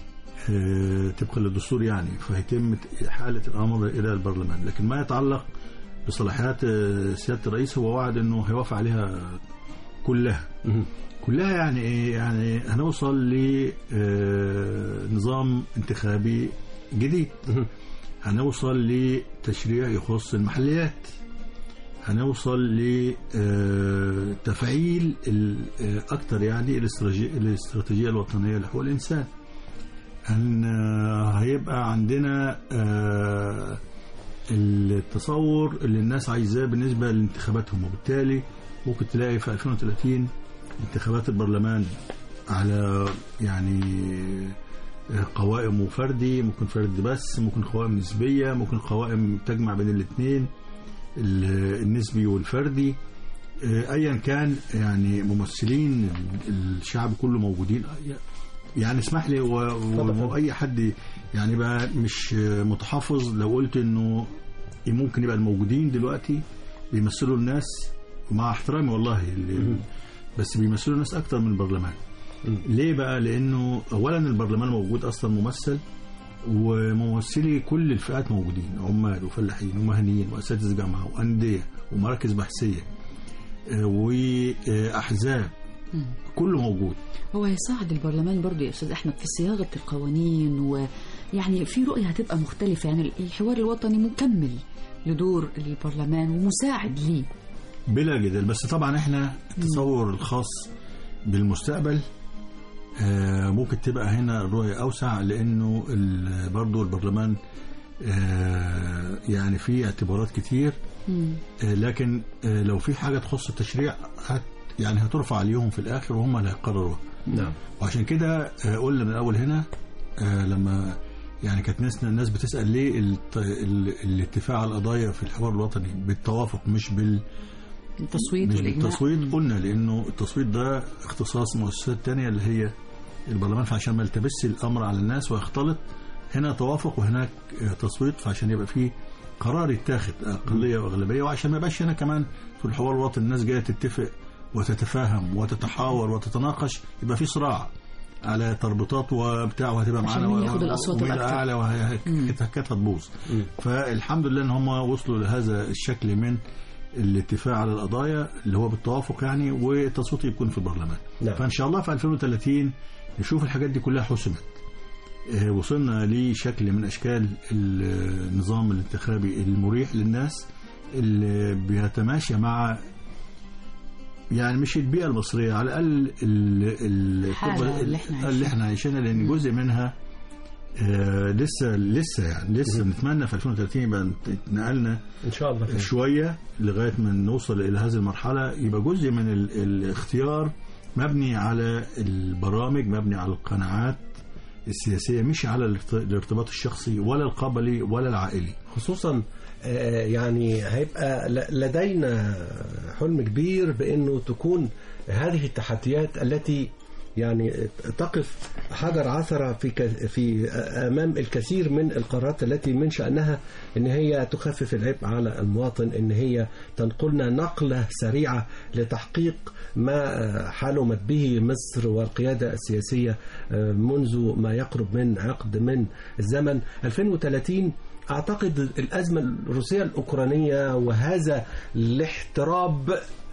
آه، طبقا للدستور يعني فيتم حالة الأمر إلى البرلمان لكن ما يتعلق بصلاحيات آه، سيادة الرئيس هو وعد أنه هيوافق عليها كلها كلها يعني إيه يعني هنوصل لنظام انتخابي جديد هنوصل لتشريع يخص المحليات هنوصل لتفعيل أكثر يعني الاستراتيجية الاستراتيجية الوطنية لحقوق الإنسان أن هيبقى عندنا آه، التصور اللي الناس عايزاه بالنسبة لانتخاباتهم وبالتالي ممكن تلاقي في 2030 انتخابات البرلمان على يعني قوائم وفردي ممكن فرد بس ممكن قوائم نسبية ممكن قوائم تجمع بين الاثنين ال- النسبي والفردي آه، ايا كان يعني ممثلين الشعب كله موجودين يعني اسمح لي و- و- واي حد يعني بقى مش متحفظ لو قلت انه ممكن يبقى الموجودين دلوقتي بيمثلوا الناس مع احترامي والله اللي- بس بيمثلوا الناس اكتر من البرلمان ليه بقى لانه اولا البرلمان موجود اصلا ممثل وممثلي كل الفئات موجودين عمال وفلاحين ومهنيين واساتذه جامعه وانديه ومراكز بحثيه آه، واحزاب كله موجود هو هيساعد البرلمان برضو يا استاذ احمد في صياغه القوانين ويعني في رؤيه هتبقى مختلفه يعني الحوار الوطني مكمل لدور البرلمان ومساعد ليه بلا جدال بس طبعا احنا التصور الخاص بالمستقبل آه، ممكن تبقى هنا الرؤية أوسع لأنه ال- برضو البرلمان آه، يعني فيه اعتبارات كتير آه، لكن آه، لو في حاجة تخص التشريع هت يعني هترفع عليهم في الآخر وهم اللي هيقرروا نعم وعشان كده آه، قلنا من الأول هنا آه، لما يعني كانت ناس الناس بتسأل ليه الت- ال- الاتفاق على القضايا في الحوار الوطني بالتوافق مش بال التصويت مش والاجماع بالتصويت قلنا لانه التصويت ده اختصاص مؤسسات تانية اللي هي البرلمان فعشان ما يلتبسش الامر على الناس ويختلط هنا توافق وهناك آه، تصويت فعشان يبقى فيه قرار يتاخد اقليه واغلبيه وعشان ما يبقاش هنا كمان في الحوار الوطني الناس جايه تتفق وتتفاهم وتتحاور وتتناقش يبقى في صراع على تربطات وبتاع وهتبقى عشان معانا مين و- ياخد الأصوات ومين الأكتر. اعلى وكانت هتبوظ فالحمد لله ان هم وصلوا لهذا الشكل من الاتفاق على القضايا اللي هو بالتوافق يعني والتصويت يكون في البرلمان نعم. فان شاء الله في 2030 نشوف الحاجات دي كلها حسمت آه، وصلنا لشكل من اشكال النظام الانتخابي المريح للناس اللي بيتماشى مع يعني مش البيئه المصريه على الاقل ال- ال- الحالة اللي احنا عايشينها. اللي احنا عايشينها لان جزء منها آه، لسه لسه يعني لسه نتمنى في 2030 يبقى اتنقلنا ان شاء الله خير. شويه لغايه ما نوصل الى هذه المرحله يبقى جزء من ال- الاختيار مبني على البرامج مبني على القناعات السياسيه مش على الارت- الارتباط الشخصي ولا القبلي ولا العائلي خصوصا آه، يعني هيبقى ل- لدينا حلم كبير بانه تكون هذه التحديات التي يعني تقف حجر عثرة في ك- في امام الكثير من القرارات التي من شانها ان هي تخفف العبء على المواطن ان هي تنقلنا نقله سريعه لتحقيق ما حلمت به مصر والقياده السياسيه منذ ما يقرب من عقد من الزمن 2030 اعتقد الازمه الروسيه الاوكرانيه وهذا الاحتراب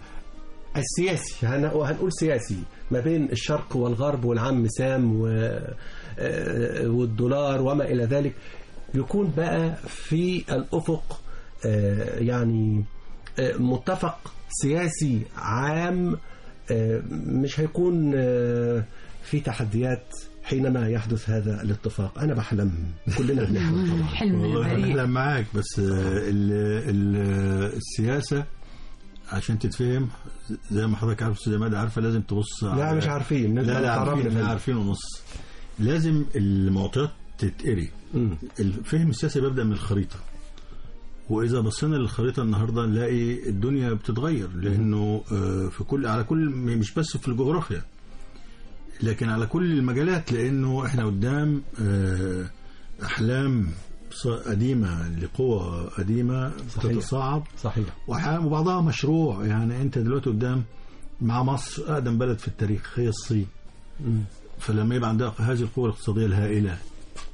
السياسي هن- وهنقول سياسي ما بين الشرق والغرب والعم سام و- آه، والدولار وما إلى ذلك يكون بقى في الأفق آه، يعني آه، متفق سياسي عام آه، مش هيكون آه، في تحديات حينما يحدث هذا الاتفاق أنا بحلم كلنا بنحلم طبعا حلم والله بريء احنا معاك بس آه، ال ال السياسه عشان تتفهم زي ما حضرتك عارف استاذ عماد عارفه لازم تبص لا على- مش عارفين لا لا تعرفنا عارفين فين. لا عارفين ونص لازم المعطيات تتقري مم. الفهم السياسي بيبدا من الخريطه واذا بصينا للخريطه النهارده نلاقي الدنيا بتتغير لانه آه، في كل على كل مش بس في الجغرافيا لكن على كل المجالات لانه احنا قدام آه، احلام ص- قديمه لقوى قديمه صحيح. تتصاعد صحيح وأحيانا وبعضها مشروع يعني انت دلوقتي قدام مع مصر اقدم بلد في التاريخ هي الصين فلما يبقى عندها هذه القوة الاقتصادية الهائلة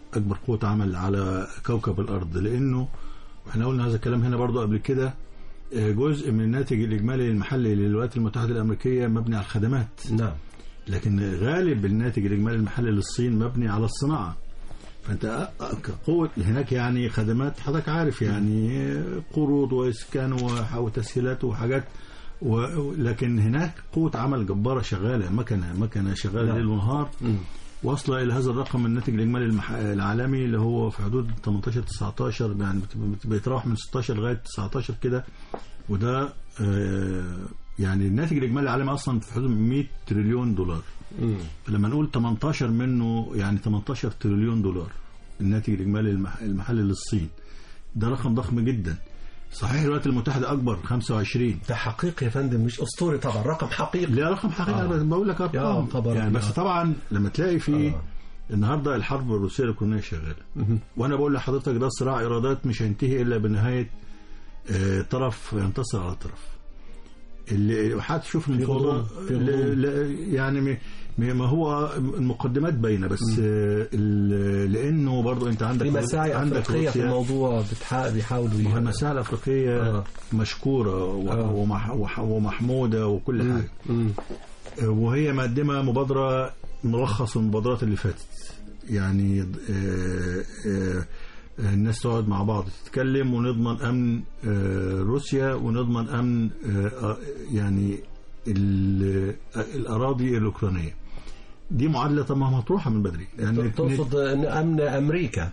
اكبر قوه عمل على كوكب الارض لانه احنا قلنا هذا الكلام هنا برضو قبل كده آه، جزء من الناتج الاجمالي المحلي للولايات المتحده الامريكيه مبني على الخدمات نعم لكن غالب الناتج الاجمالي المحلي للصين مبني على الصناعه فانت أ- أ- كقوه هناك يعني خدمات حضرتك عارف يعني قروض واسكان وح- وتسهيلات وحاجات و- لكن هناك قوه عمل جباره شغاله مكنه مكنه شغاله نعم. ليل ونهار واصله الى هذا الرقم الناتج الاجمالي المح... العالمي اللي هو في حدود 18 19 يعني بت- بت- بيتراوح من 16 لغايه 19 كده وده آه، يعني الناتج الاجمالي العالمي اصلا في حدود 100 تريليون دولار مم. فلما نقول 18 منه يعني 18 تريليون دولار الناتج الاجمالي المح... المحلي للصين ده رقم ضخم جدا صحيح الولايات المتحده اكبر 25 ده حقيقي يا فندم مش اسطوري طبعا رقم حقيقي لا رقم حقيقي آه. انا بقول لك يا ارقام خبر يعني بس أبيض. طبعا لما تلاقي في آه. النهارده الحرب الروسيه الاوكرانيه شغاله وانا بقول لحضرتك ده صراع ارادات مش هينتهي الا بنهايه آه، طرف ينتصر على طرف اللي هتشوف المفاوضات غضون- في ل- غضون. ل- يعني م- م- ما هو المقدمات باينه بس آه، ال- لانه برضو انت عندك في مساعي عندك افريقيه في روسيا. الموضوع بتح... بيحاولوا ما هو ي- المساعي الافريقيه آه. مشكوره و- آه. ومح- وح- ومحموده وكل مم. حاجه مم. وهي مقدمة مبادرة ملخص المبادرات اللي فاتت يعني آه، آه، الناس تقعد مع بعض تتكلم ونضمن أمن آه، روسيا ونضمن أمن آه، آه، يعني ال- آه، الأراضي الأوكرانية دي معادلة طب ما هي مطروحة من بدري يعني تقصد ان امن امريكا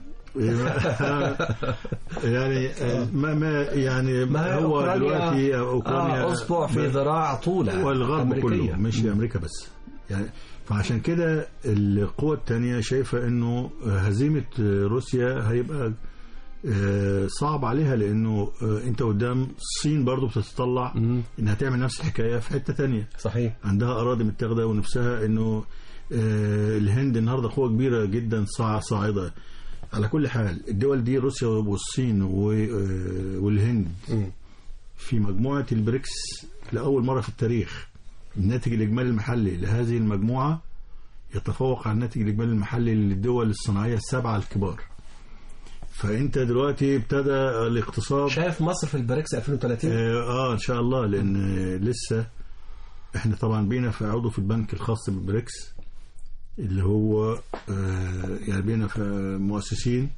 يعني آه، ما ما يعني ما هي هو أوكرانيا- دلوقتي أوكرانيا آه اصبع في ذراع طولة والغرب أمريكية. كله مش امريكا بس يعني فعشان كده القوى الثانيه شايفه انه هزيمه روسيا هيبقى آه، صعب عليها لانه آه، انت قدام الصين برضو بتتطلع مم. انها تعمل نفس الحكايه في حته تانية صحيح عندها اراضي متاخده ونفسها انه آه، الهند النهارده قوه كبيره جدا صاع- صاعده على كل حال الدول دي روسيا والصين و- آه، والهند مم. في مجموعة البريكس لأول مرة في التاريخ الناتج الإجمالي المحلي لهذه المجموعة يتفوق على الناتج الإجمالي المحلي للدول الصناعية السبعة الكبار فأنت دلوقتي ابتدى الاقتصاد شايف مصر في البريكس 2030 آه, آه إن شاء الله لأن آه، لسه إحنا طبعا بينا في عضو في البنك الخاص بالبريكس اللي هو آه يعني بينا في مؤسسين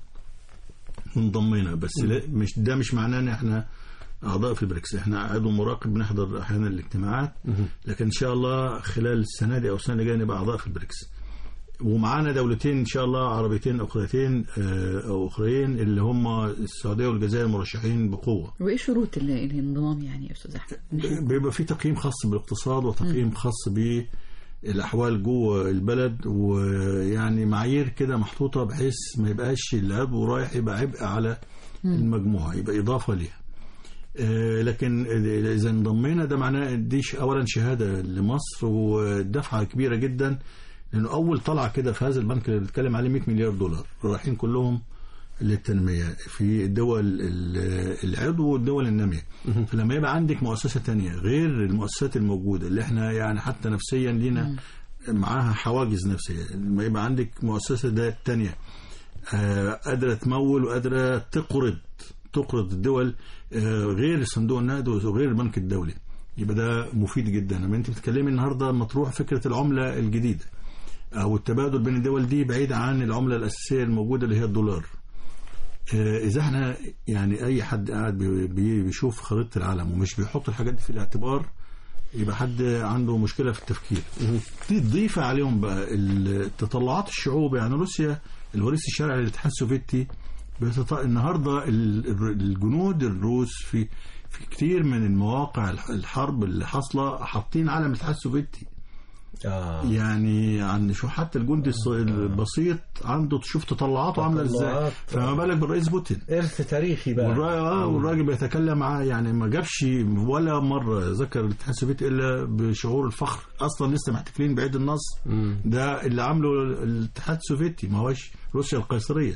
منضمين بس لا مش ده مش معناه ان احنا اعضاء في البريكس احنا عضو مراقب بنحضر احيانا الاجتماعات لكن ان شاء الله خلال السنه دي او السنه اللي جايه نبقى اعضاء في البريكس ومعانا دولتين ان شاء الله عربيتين اخريتين آه، او اخرين اللي هم السعوديه والجزائر مرشحين بقوه وايه شروط ال- الانضمام يعني يا استاذ احمد؟ بيبقى في تقييم خاص بالاقتصاد وتقييم خاص بالاحوال جوه البلد ويعني معايير كده محطوطه بحيث ما يبقاش العضو رايح يبقى عبء على المجموعه يبقى اضافه ليها آه، لكن اذا انضمينا ده معناه دي ش- اولا شهاده لمصر ودفعه كبيره جدا لانه اول طلعه كده في هذا البنك اللي بنتكلم عليه 100 مليار دولار رايحين كلهم للتنميه في الدول ال- العضو والدول الناميه فلما يبقى عندك مؤسسه تانية غير المؤسسات الموجوده اللي احنا يعني حتى نفسيا لينا معاها حواجز نفسيه لما يبقى عندك مؤسسه ده تانية آه، قادره تمول وقادره تقرض تقرض الدول آه، غير صندوق النقد وغير البنك الدولي يبقى ده مفيد جدا لما انت بتتكلمي النهارده مطروح فكره العمله الجديده او التبادل بين الدول دي بعيد عن العمله الاساسيه الموجوده اللي هي الدولار آه، اذا احنا يعني اي حد قاعد بي- بي- بيشوف خريطه العالم ومش بيحط الحاجات دي في الاعتبار يبقى حد عنده مشكله في التفكير دي تضيف عليهم بقى ال- تطلعات الشعوب يعني روسيا الوريث الشرعي للاتحاد السوفيتي بيتط... النهارده ال- ال- الجنود الروس في في كتير من المواقع الح- الحرب اللي حاصله حاطين علم الاتحاد السوفيتي آه. يعني عن شو حتى الجندي الص- البسيط عنده تشوف تطلعاته عامله ازاي تطلعات. فما بالك بالرئيس بوتين إرث تاريخي بقى والراجل اه والراجل بيتكلم ع- يعني ما جابش ولا مره ذكر الاتحاد السوفيتي الا بشعور الفخر اصلا لسه محتفلين بعيد النصر ده اللي عامله الاتحاد السوفيتي ما هوش روسيا القيصريه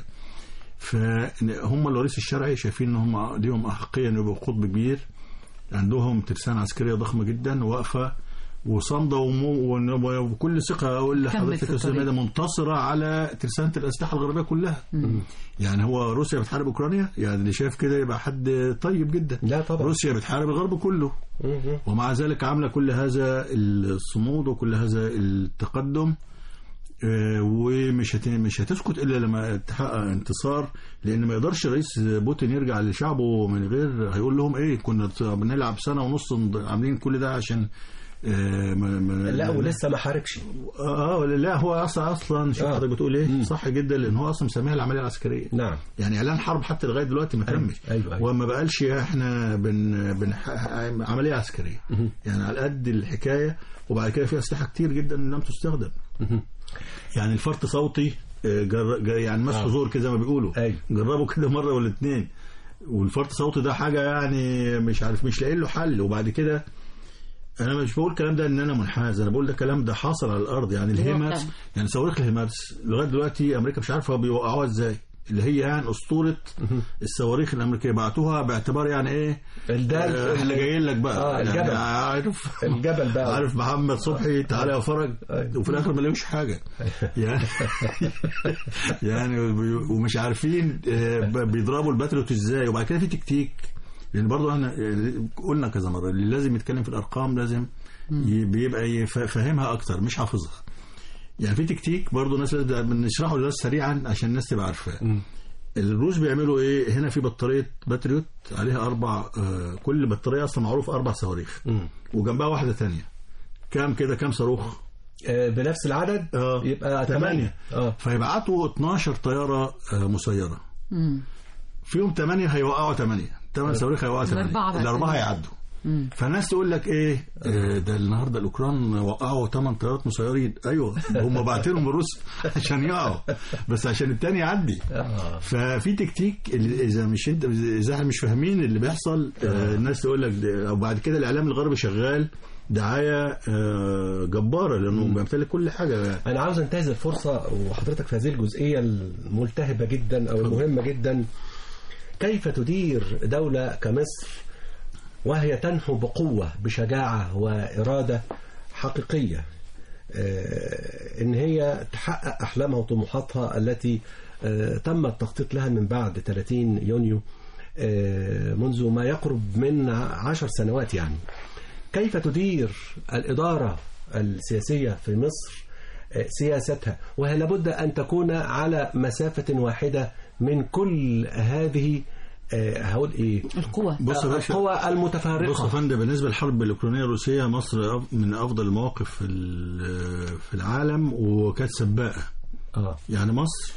فهم الوريث الشرعي شايفين ان هم ليهم احقيه ان يبقوا قطب كبير عندهم ترسانه عسكريه ضخمه جدا واقفه وصامده ومو- ون- وبكل ثقه اقول كمل لحضرتك في يا استاذ الطريق. ميادة منتصره على ترسانه الاسلحه الغربيه كلها يعني هو روسيا بتحارب اوكرانيا يعني اللي شايف كده يبقى حد طيب جدا لا طبعا. روسيا بتحارب الغرب كله ومع ذلك عامله كل هذا الصمود وكل هذا التقدم آه، ومش هت... مش هتسكت الا لما تحقق انتصار لان ما يقدرش رئيس بوتين يرجع لشعبه من غير هيقول لهم ايه كنا بنلعب سنه ونص عاملين كل ده عشان آه، ما... ما... لا ولسه ما حاربش اه لا هو اصلا اصلا شوف آه. حضرتك بتقول ايه صح جدا لان هو اصلا مسميها العمليه العسكريه نعم يعني اعلان حرب حتى لغايه دلوقتي ما تمش أيوة، أيوة. وما بقالش احنا بن, بن عمليه عسكريه يعني على قد الحكايه وبعد كده في اسلحه كتير جدا لم تستخدم يعني الفرط صوتي آه، جر... جر... يعني مسح آه. زور كده زي ما بيقولوا أيوة. جربوا كده مره ولا اتنين والفرط صوتي ده حاجه يعني مش عارف مش لاقي له حل وبعد كده انا مش بقول الكلام ده ان انا منحاز انا بقول ده كلام ده حاصل على الارض يعني الهيمارس واقع. يعني صواريخ الهيمارس لغايه دلوقتي امريكا مش عارفه بيوقعوها ازاي اللي هي يعني اسطوره الصواريخ الامريكيه بعتوها باعتبار يعني ايه الدال- آه، احنا جايين لك بقى آه، يعني الجبل. عارف الجبل بقى. عارف محمد صبحي تعالى يا فرج أيوة. وفي الاخر ما لقوش حاجه يعني يعني بي- ومش عارفين آه، ب- بيضربوا الباتريوت ازاي وبعد كده في تكتيك لان برضه احنا آه، قلنا كذا مره اللي لازم يتكلم في الارقام لازم ي- بيبقى يف- فاهمها اكتر مش حافظها يعني في تكتيك برضه الناس لازم بنشرحه للناس سريعا عشان الناس تبقى عارفاه الروس بيعملوا ايه هنا في بطاريه باتريوت عليها اربع آه كل بطاريه اصلا معروف اربع صواريخ وجنبها واحده تانية كام كده كام صاروخ آه، بنفس العدد اه يبقى ثمانية ثمانية اه فيبعتوا 12 طياره آه مسيره مم. فيهم ثمانية هيوقعوا ثمانية ثمان صواريخ هيوقعوا ثمانية الأربعة بقى الأربعة تاني. هيعدوا مم. فالناس تقول لك ايه آه، ده النهارده الاوكران وقعوا ثمان طيارات مسيرين ايوه هم باعتينهم من روسيا عشان يقعوا بس عشان التاني يعدي آه. ففي تكتيك اللي اذا مش انت اذا احنا مش فاهمين اللي بيحصل آه، الناس تقول لك ده- او بعد كده الاعلام الغربي شغال دعايه آه، جباره لانه بيمتلك كل حاجه أنا عاوز أنتهز الفرصة وحضرتك في هذه الجزئية الملتهبة جدا أو المهمة جدا كيف تدير دولة كمصر وهي تنحو بقوة بشجاعة وإرادة حقيقية آه، إن هي تحقق أحلامها وطموحاتها التي آه، تم التخطيط لها من بعد 30 يونيو آه، منذ ما يقرب من عشر سنوات يعني كيف تدير الإدارة السياسية في مصر آه، سياستها وهي لابد أن تكون على مسافة واحدة من كل هذه آه، هقول إيه القوة بص يا باشا القوى بص يا المتفرقة فندم بالنسبه للحرب الاوكرانيه الروسيه مصر أف- من افضل المواقف في ال- في العالم وكانت سباقه آه. يعني مصر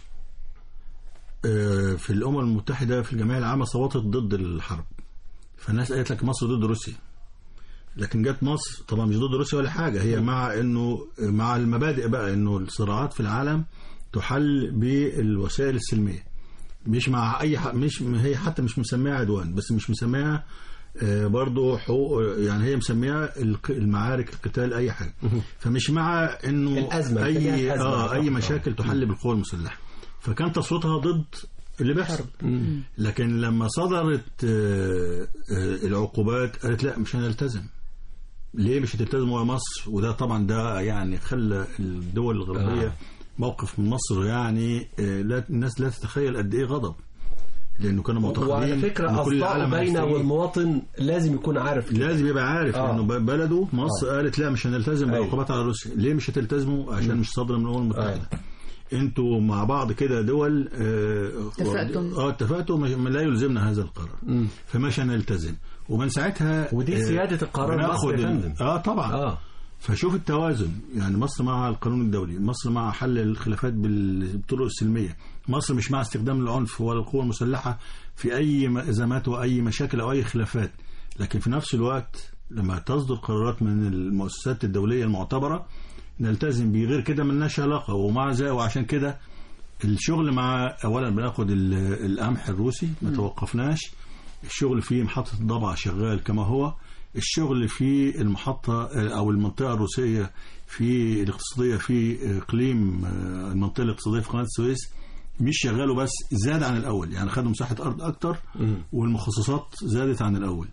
آه، في الامم المتحده في الجمعيه العامه صوتت ضد الحرب فالناس قالت لك مصر ضد روسيا لكن جت مصر طبعا مش ضد روسيا ولا حاجه هي مع انه مع المبادئ بقى انه الصراعات في العالم تحل بالوسائل السلميه مش مع اي ح... مش هي حتى مش مسميها عدوان بس مش مسميها آه، برضو حقوق يعني هي مسميها الق- المعارك القتال اي حاجه فمش مع انه الأزمة، اي اتجاه الأزمة. اه اي آه. مشاكل تحل بالقوى المسلحه فكان تصويتها ضد اللي بيحصل لكن لما صدرت آه، آه، العقوبات قالت لا مش هنلتزم ليه مش هتلتزموا يا مصر وده طبعا ده يعني خلى الدول الغربيه آه. موقف من مصر يعني آه، لا الناس لا تتخيل قد ايه غضب لانه كانوا معتقدين وعلى فكرة إن كل أخطاء العالم بين هيستجيب. والمواطن لازم يكون عارف كده. لازم يبقى عارف آه. انه ب- بلده مصر قالت لا مش هنلتزم أيوة. بالعقوبات على روسيا ليه مش هتلتزموا عشان مش صادره من الامم المتحده انتوا مع بعض كده دول آه، اتفقتم. اه اتفقتوا مش- لا يلزمنا هذا القرار فمش هنلتزم ومن ساعتها ودي آه، سيادة القرار بناخد مصر يا ال- فندم. اه طبعا آه. فشوف التوازن يعني مصر مع القانون الدولي مصر مع حل الخلافات بال- بالطرق السلمية مصر مش مع استخدام العنف ولا القوة المسلحة في أي أزمات وأي مشاكل أو أي خلافات لكن في نفس الوقت لما تصدر قرارات من المؤسسات الدولية المعتبرة نلتزم بيه غير كده ملناش علاقة ومع ذلك وعشان كده الشغل مع أولا بناخد ال- القمح الروسي ما توقفناش الشغل في محطة الضبع شغال كما هو الشغل في المحطة أو المنطقة الروسية في الاقتصادية في إقليم المنطقة الاقتصادية في قناة السويس مش شغاله بس زاد عن الأول يعني خدوا مساحة أرض أكتر والمخصصات زادت عن الأول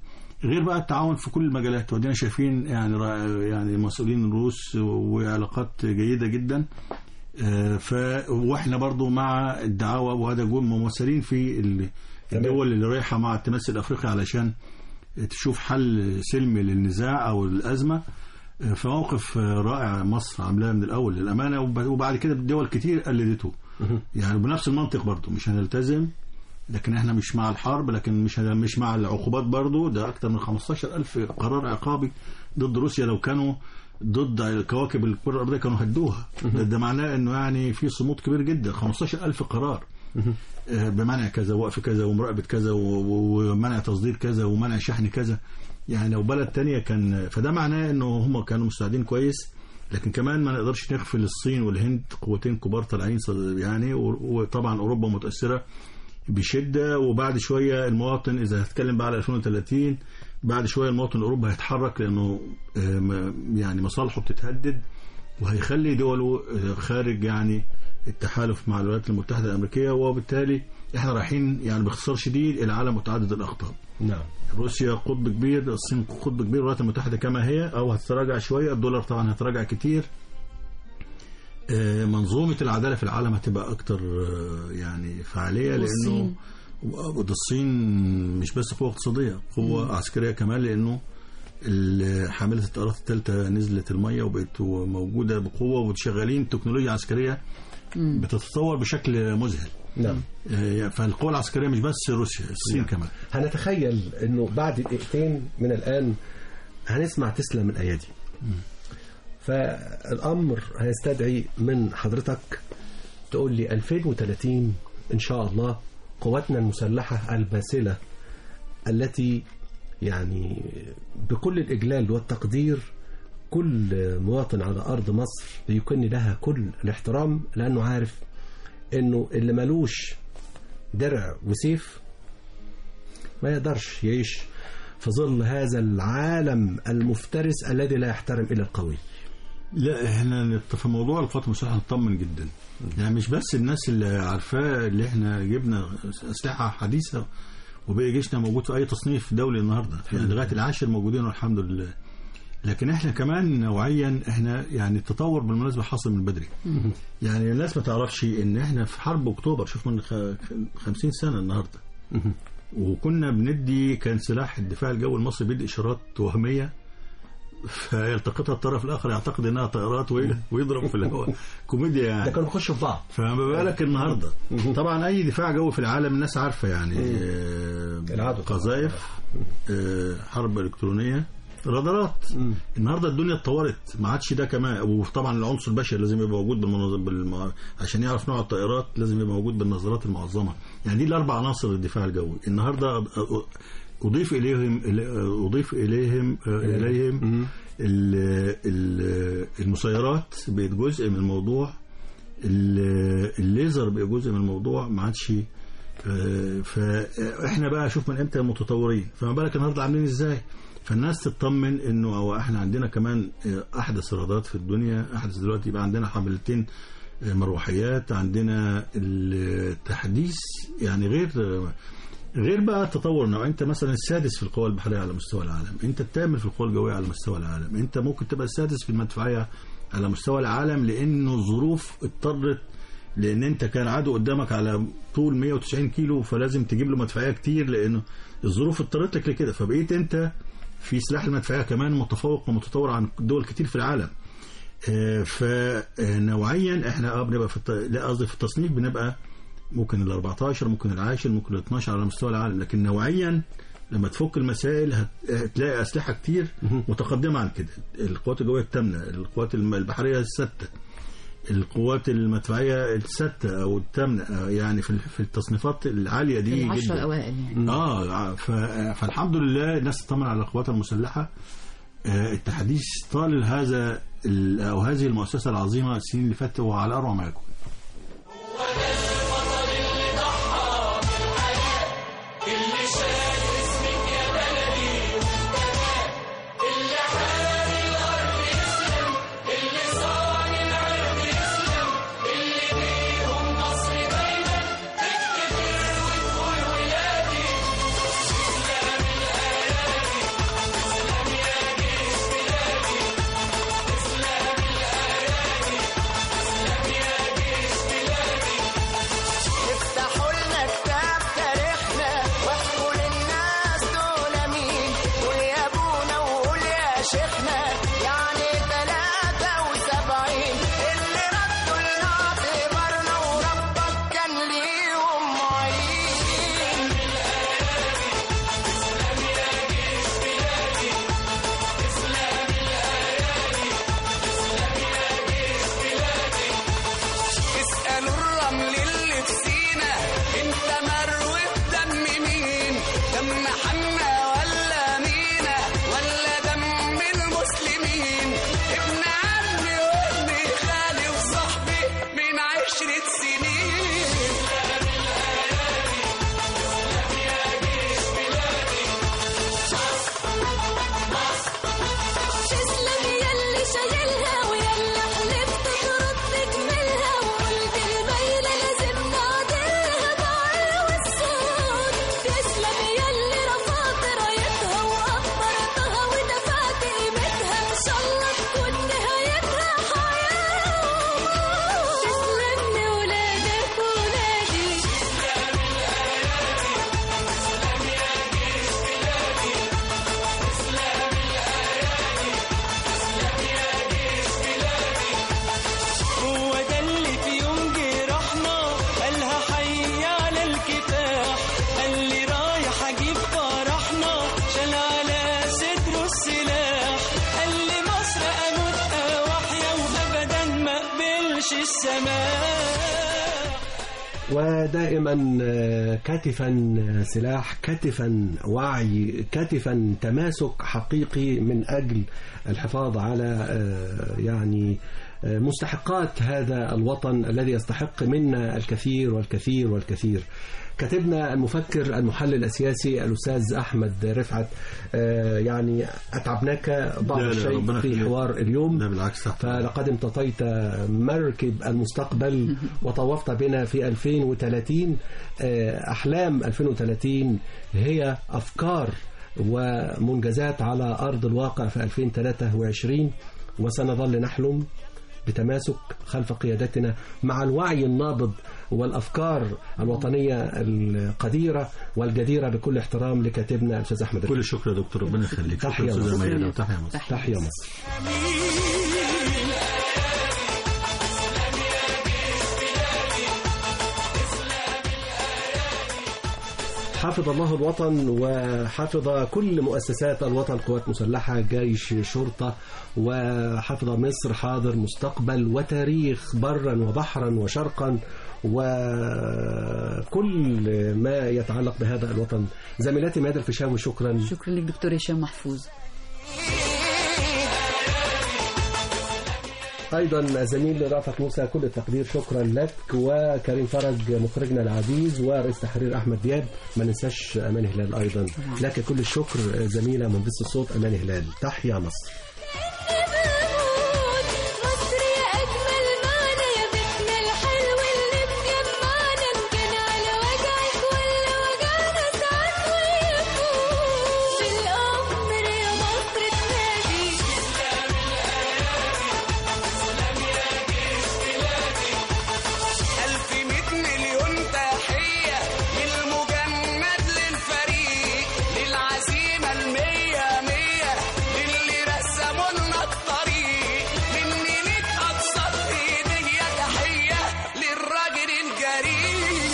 غير بقى التعاون في كل المجالات ودينا شايفين يعني را- يعني مسؤولين الروس وعلاقات جيده جدا آه، ف واحنا برضو مع الدعاوى وهذا جول ممثلين في ال- تمام. الدول اللي رايحه مع التماس الافريقي علشان تشوف حل سلمي للنزاع او الازمه آه، فموقف آه، رائع مصر عاملاه من الاول للامانه وب- وبعد كده دول كتير قلدته يعني بنفس المنطق برضو مش هنلتزم لكن احنا مش مع الحرب لكن مش مش مع العقوبات برضو ده اكتر من 15 ألف قرار عقابي ضد روسيا لو كانوا ضد الكواكب الكرة الأرضية كانوا هدوها ده, ده معناه انه يعني في صمود كبير جدا 15 ألف قرار آه، بمنع كذا وقف كذا ومراقبة كذا و- و- ومنع تصدير كذا ومنع شحن كذا يعني لو بلد تانية كان فده معناه انه هم كانوا مستعدين كويس لكن كمان ما نقدرش نغفل الصين والهند قوتين كبار طالعين صد- يعني و- وطبعا اوروبا متاثره بشده وبعد شويه المواطن اذا هتكلم بقى على 2030 بعد شويه المواطن الاوروبي هيتحرك لانه آه، م- يعني مصالحه بتتهدد وهيخلي دوله آه، خارج يعني التحالف مع الولايات المتحده الامريكيه وبالتالي احنا رايحين يعني باختصار شديد الى عالم متعدد الاقطاب نعم روسيا قطب كبير الصين قطب كبير الولايات المتحده كما هي او هتتراجع شويه الدولار طبعا هيتراجع كتير آه، منظومه العداله في العالم هتبقى اكتر آه، يعني فعاليه لانه والصين. وده الصين مش بس قوه اقتصاديه قوه عسكريه كمان لانه ال- حامله الطيارات الثالثه نزلت الميه وبقت موجوده بقوه وشغالين تكنولوجيا عسكريه بتتطور بشكل مذهل نعم آه، فالقوه العسكريه مش بس روسيا الصين نعم. كمان هنتخيل انه بعد دقيقتين من الان هنسمع تسلا من ايادي فالامر هيستدعي من حضرتك تقول لي 2030 ان شاء الله قواتنا المسلحه الباسله التي يعني بكل الاجلال والتقدير كل مواطن على ارض مصر بيكن لها كل الاحترام لانه عارف انه اللي ملوش درع وسيف ما يقدرش يعيش في ظل هذا العالم المفترس الذي لا يحترم إلا القوي لا احنا نت- في موضوع القوات المسلحه نطمن جدا يعني مش بس الناس اللي عارفاه اللي احنا جبنا اسلحه حديثه وبقي جيشنا موجود في اي تصنيف دولي النهارده يعني لغايه العاشر موجودين والحمد لله لكن احنا كمان نوعيا احنا يعني التطور بالمناسبه حاصل من بدري يعني الناس ما تعرفش ان احنا في حرب اكتوبر شوف من خ- 50 سنه النهارده وكنا بندي كان سلاح الدفاع الجوي المصري بيدي اشارات وهميه فيلتقطها الطرف الاخر يعتقد انها طائرات وي- ويضرب في الهواء كوميديا ده يعني كانوا بيخشوا في بعض فما بالك النهارده طبعا اي دفاع جوي في العالم الناس عارفه يعني آه، العدو. قذائف آه، حرب الكترونيه رادارات النهارده الدنيا اتطورت ما عادش ده كمان وطبعا العنصر البشري لازم يبقى موجود بالمنظم بالم... عشان يعرف نوع الطائرات لازم يبقى موجود بالنظارات المعظمه يعني دي الاربع عناصر الدفاع الجوي النهارده أ- أ- اضيف اليهم اضيف اليهم اليهم ال- ال- المسيرات بقت جزء من الموضوع ال- الليزر بقى جزء من الموضوع ما عادش آه، فاحنا بقى شوف من امتى متطورين فما بالك النهارده عاملين ازاي فالناس تطمن انه او احنا عندنا كمان آه، احدث الرادارات في الدنيا احدث دلوقتي يبقى عندنا حاملتين آه، مروحيات عندنا التحديث يعني غير غير بقى التطور انه انت مثلا السادس في القوى البحريه على مستوى العالم انت الثامن في القوى الجويه على مستوى العالم انت ممكن تبقى السادس في المدفعيه على مستوى العالم لانه الظروف اضطرت لان انت كان عدو قدامك على طول 190 كيلو فلازم تجيب له مدفعيه كتير لانه الظروف اضطرت لك لكده فبقيت انت في سلاح المدفعيه كمان متفوق ومتطور عن دول كتير في العالم آه، فنوعيا احنا اه بنبقى في الت... لا قصدي في التصنيف بنبقى ممكن ال 14 ممكن العاشر ممكن ال 12 على مستوى العالم لكن نوعيا لما تفك المسائل هت- هتلاقي اسلحه كتير متقدمه عن كده القوات الجويه الثامنه القوات الم- البحريه السادسه القوات المدفعيه السادسه او الثامنه آه، يعني في ال- في التصنيفات العاليه دي العشرة جدا الأوائل يعني اه ف... فالحمد لله الناس تطمن على القوات المسلحه آه، التحديث طال هذا ال- او هذه المؤسسه العظيمه السنين اللي فاتت وعلى اروع ما يكون السماء ودائما آه، كتفا سلاح كتفا وعي كتفا تماسك حقيقي من أجل الحفاظ على آه، يعني آه، مستحقات هذا الوطن الذي يستحق منا الكثير والكثير والكثير كاتبنا المفكر المحلل السياسي الأستاذ أحمد رفعت آه، يعني أتعبناك بعض لا، لا، الشيء ربنا في يخليك. حوار اليوم لا بالعكس تحت فلقد امتطيت مركب المستقبل وطوفت بنا في 2030 آه، أحلام 2030 هي أفكار ومنجزات على أرض الواقع في 2023 وسنظل نحلم بتماسك خلف قيادتنا مع الوعي النابض والأفكار الوطنية القديرة والجديرة بكل احترام لكاتبنا الأستاذ أحمد كل الشكر يا دكتور ربنا يخليك تحية شكرا أستاذة مصر. ميادة وتحية مصر تحيا مصر حفظ الله الوطن وحفظ كل مؤسسات الوطن قوات مسلحة جيش شرطة وحفظ مصر حاضر مستقبل وتاريخ برا وبحرا وشرقا وكل ما يتعلق بهذا الوطن زميلاتي مادة الفيشاوي شكرا شكرا لك دكتور هشام محفوظ ايضا زميل رافت موسى كل التقدير شكرا لك وكريم فرج مخرجنا العزيز ورئيس تحرير احمد دياب ما ننساش امان هلال ايضا لك كل الشكر زميله مهندسه الصوت امان هلال تحيا مصر مصر يا أجمل معنى يا بيتنا الحلو اللي مجمعنا إن كان على وجعك ولا وجعنا ساعات ويفوت في الأمر يا مصر تنادي ألف مئة مليون تحية للمجند للفريق للعزيمة المية مية للي رسموا لنا الطريق مني ليك أبسط هدية تحية للراجل الجريء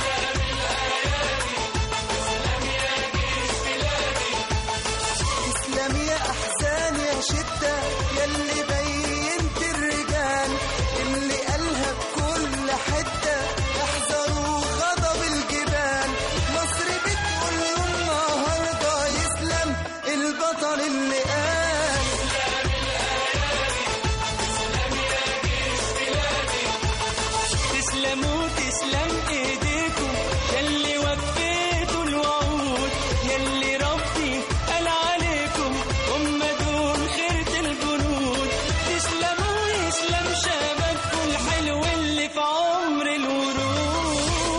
تسلم يا احزان يا شده يلي بينت الرجال اللي قالها بكل حته احذروا غضب الجبال مصر بتقول له النهارده يسلم البطل اللي قال تسلموا تسلم ايديكم يلي وفيتوا الوعود يلي ربي قال عليكم هم دول خيرة الجنود تسلموا يسلم شبابكم الحلو اللي في عمر الورود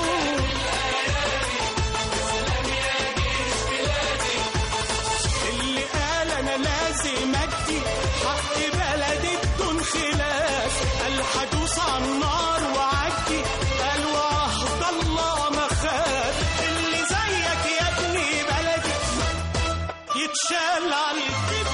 اللي قال انا لازم ادي حق بلدي بدون خلاف قال هدوس على النار وعدي قال وعهد الله ما خاف اللي زيك يا ابني بلدي يتشال على الكبر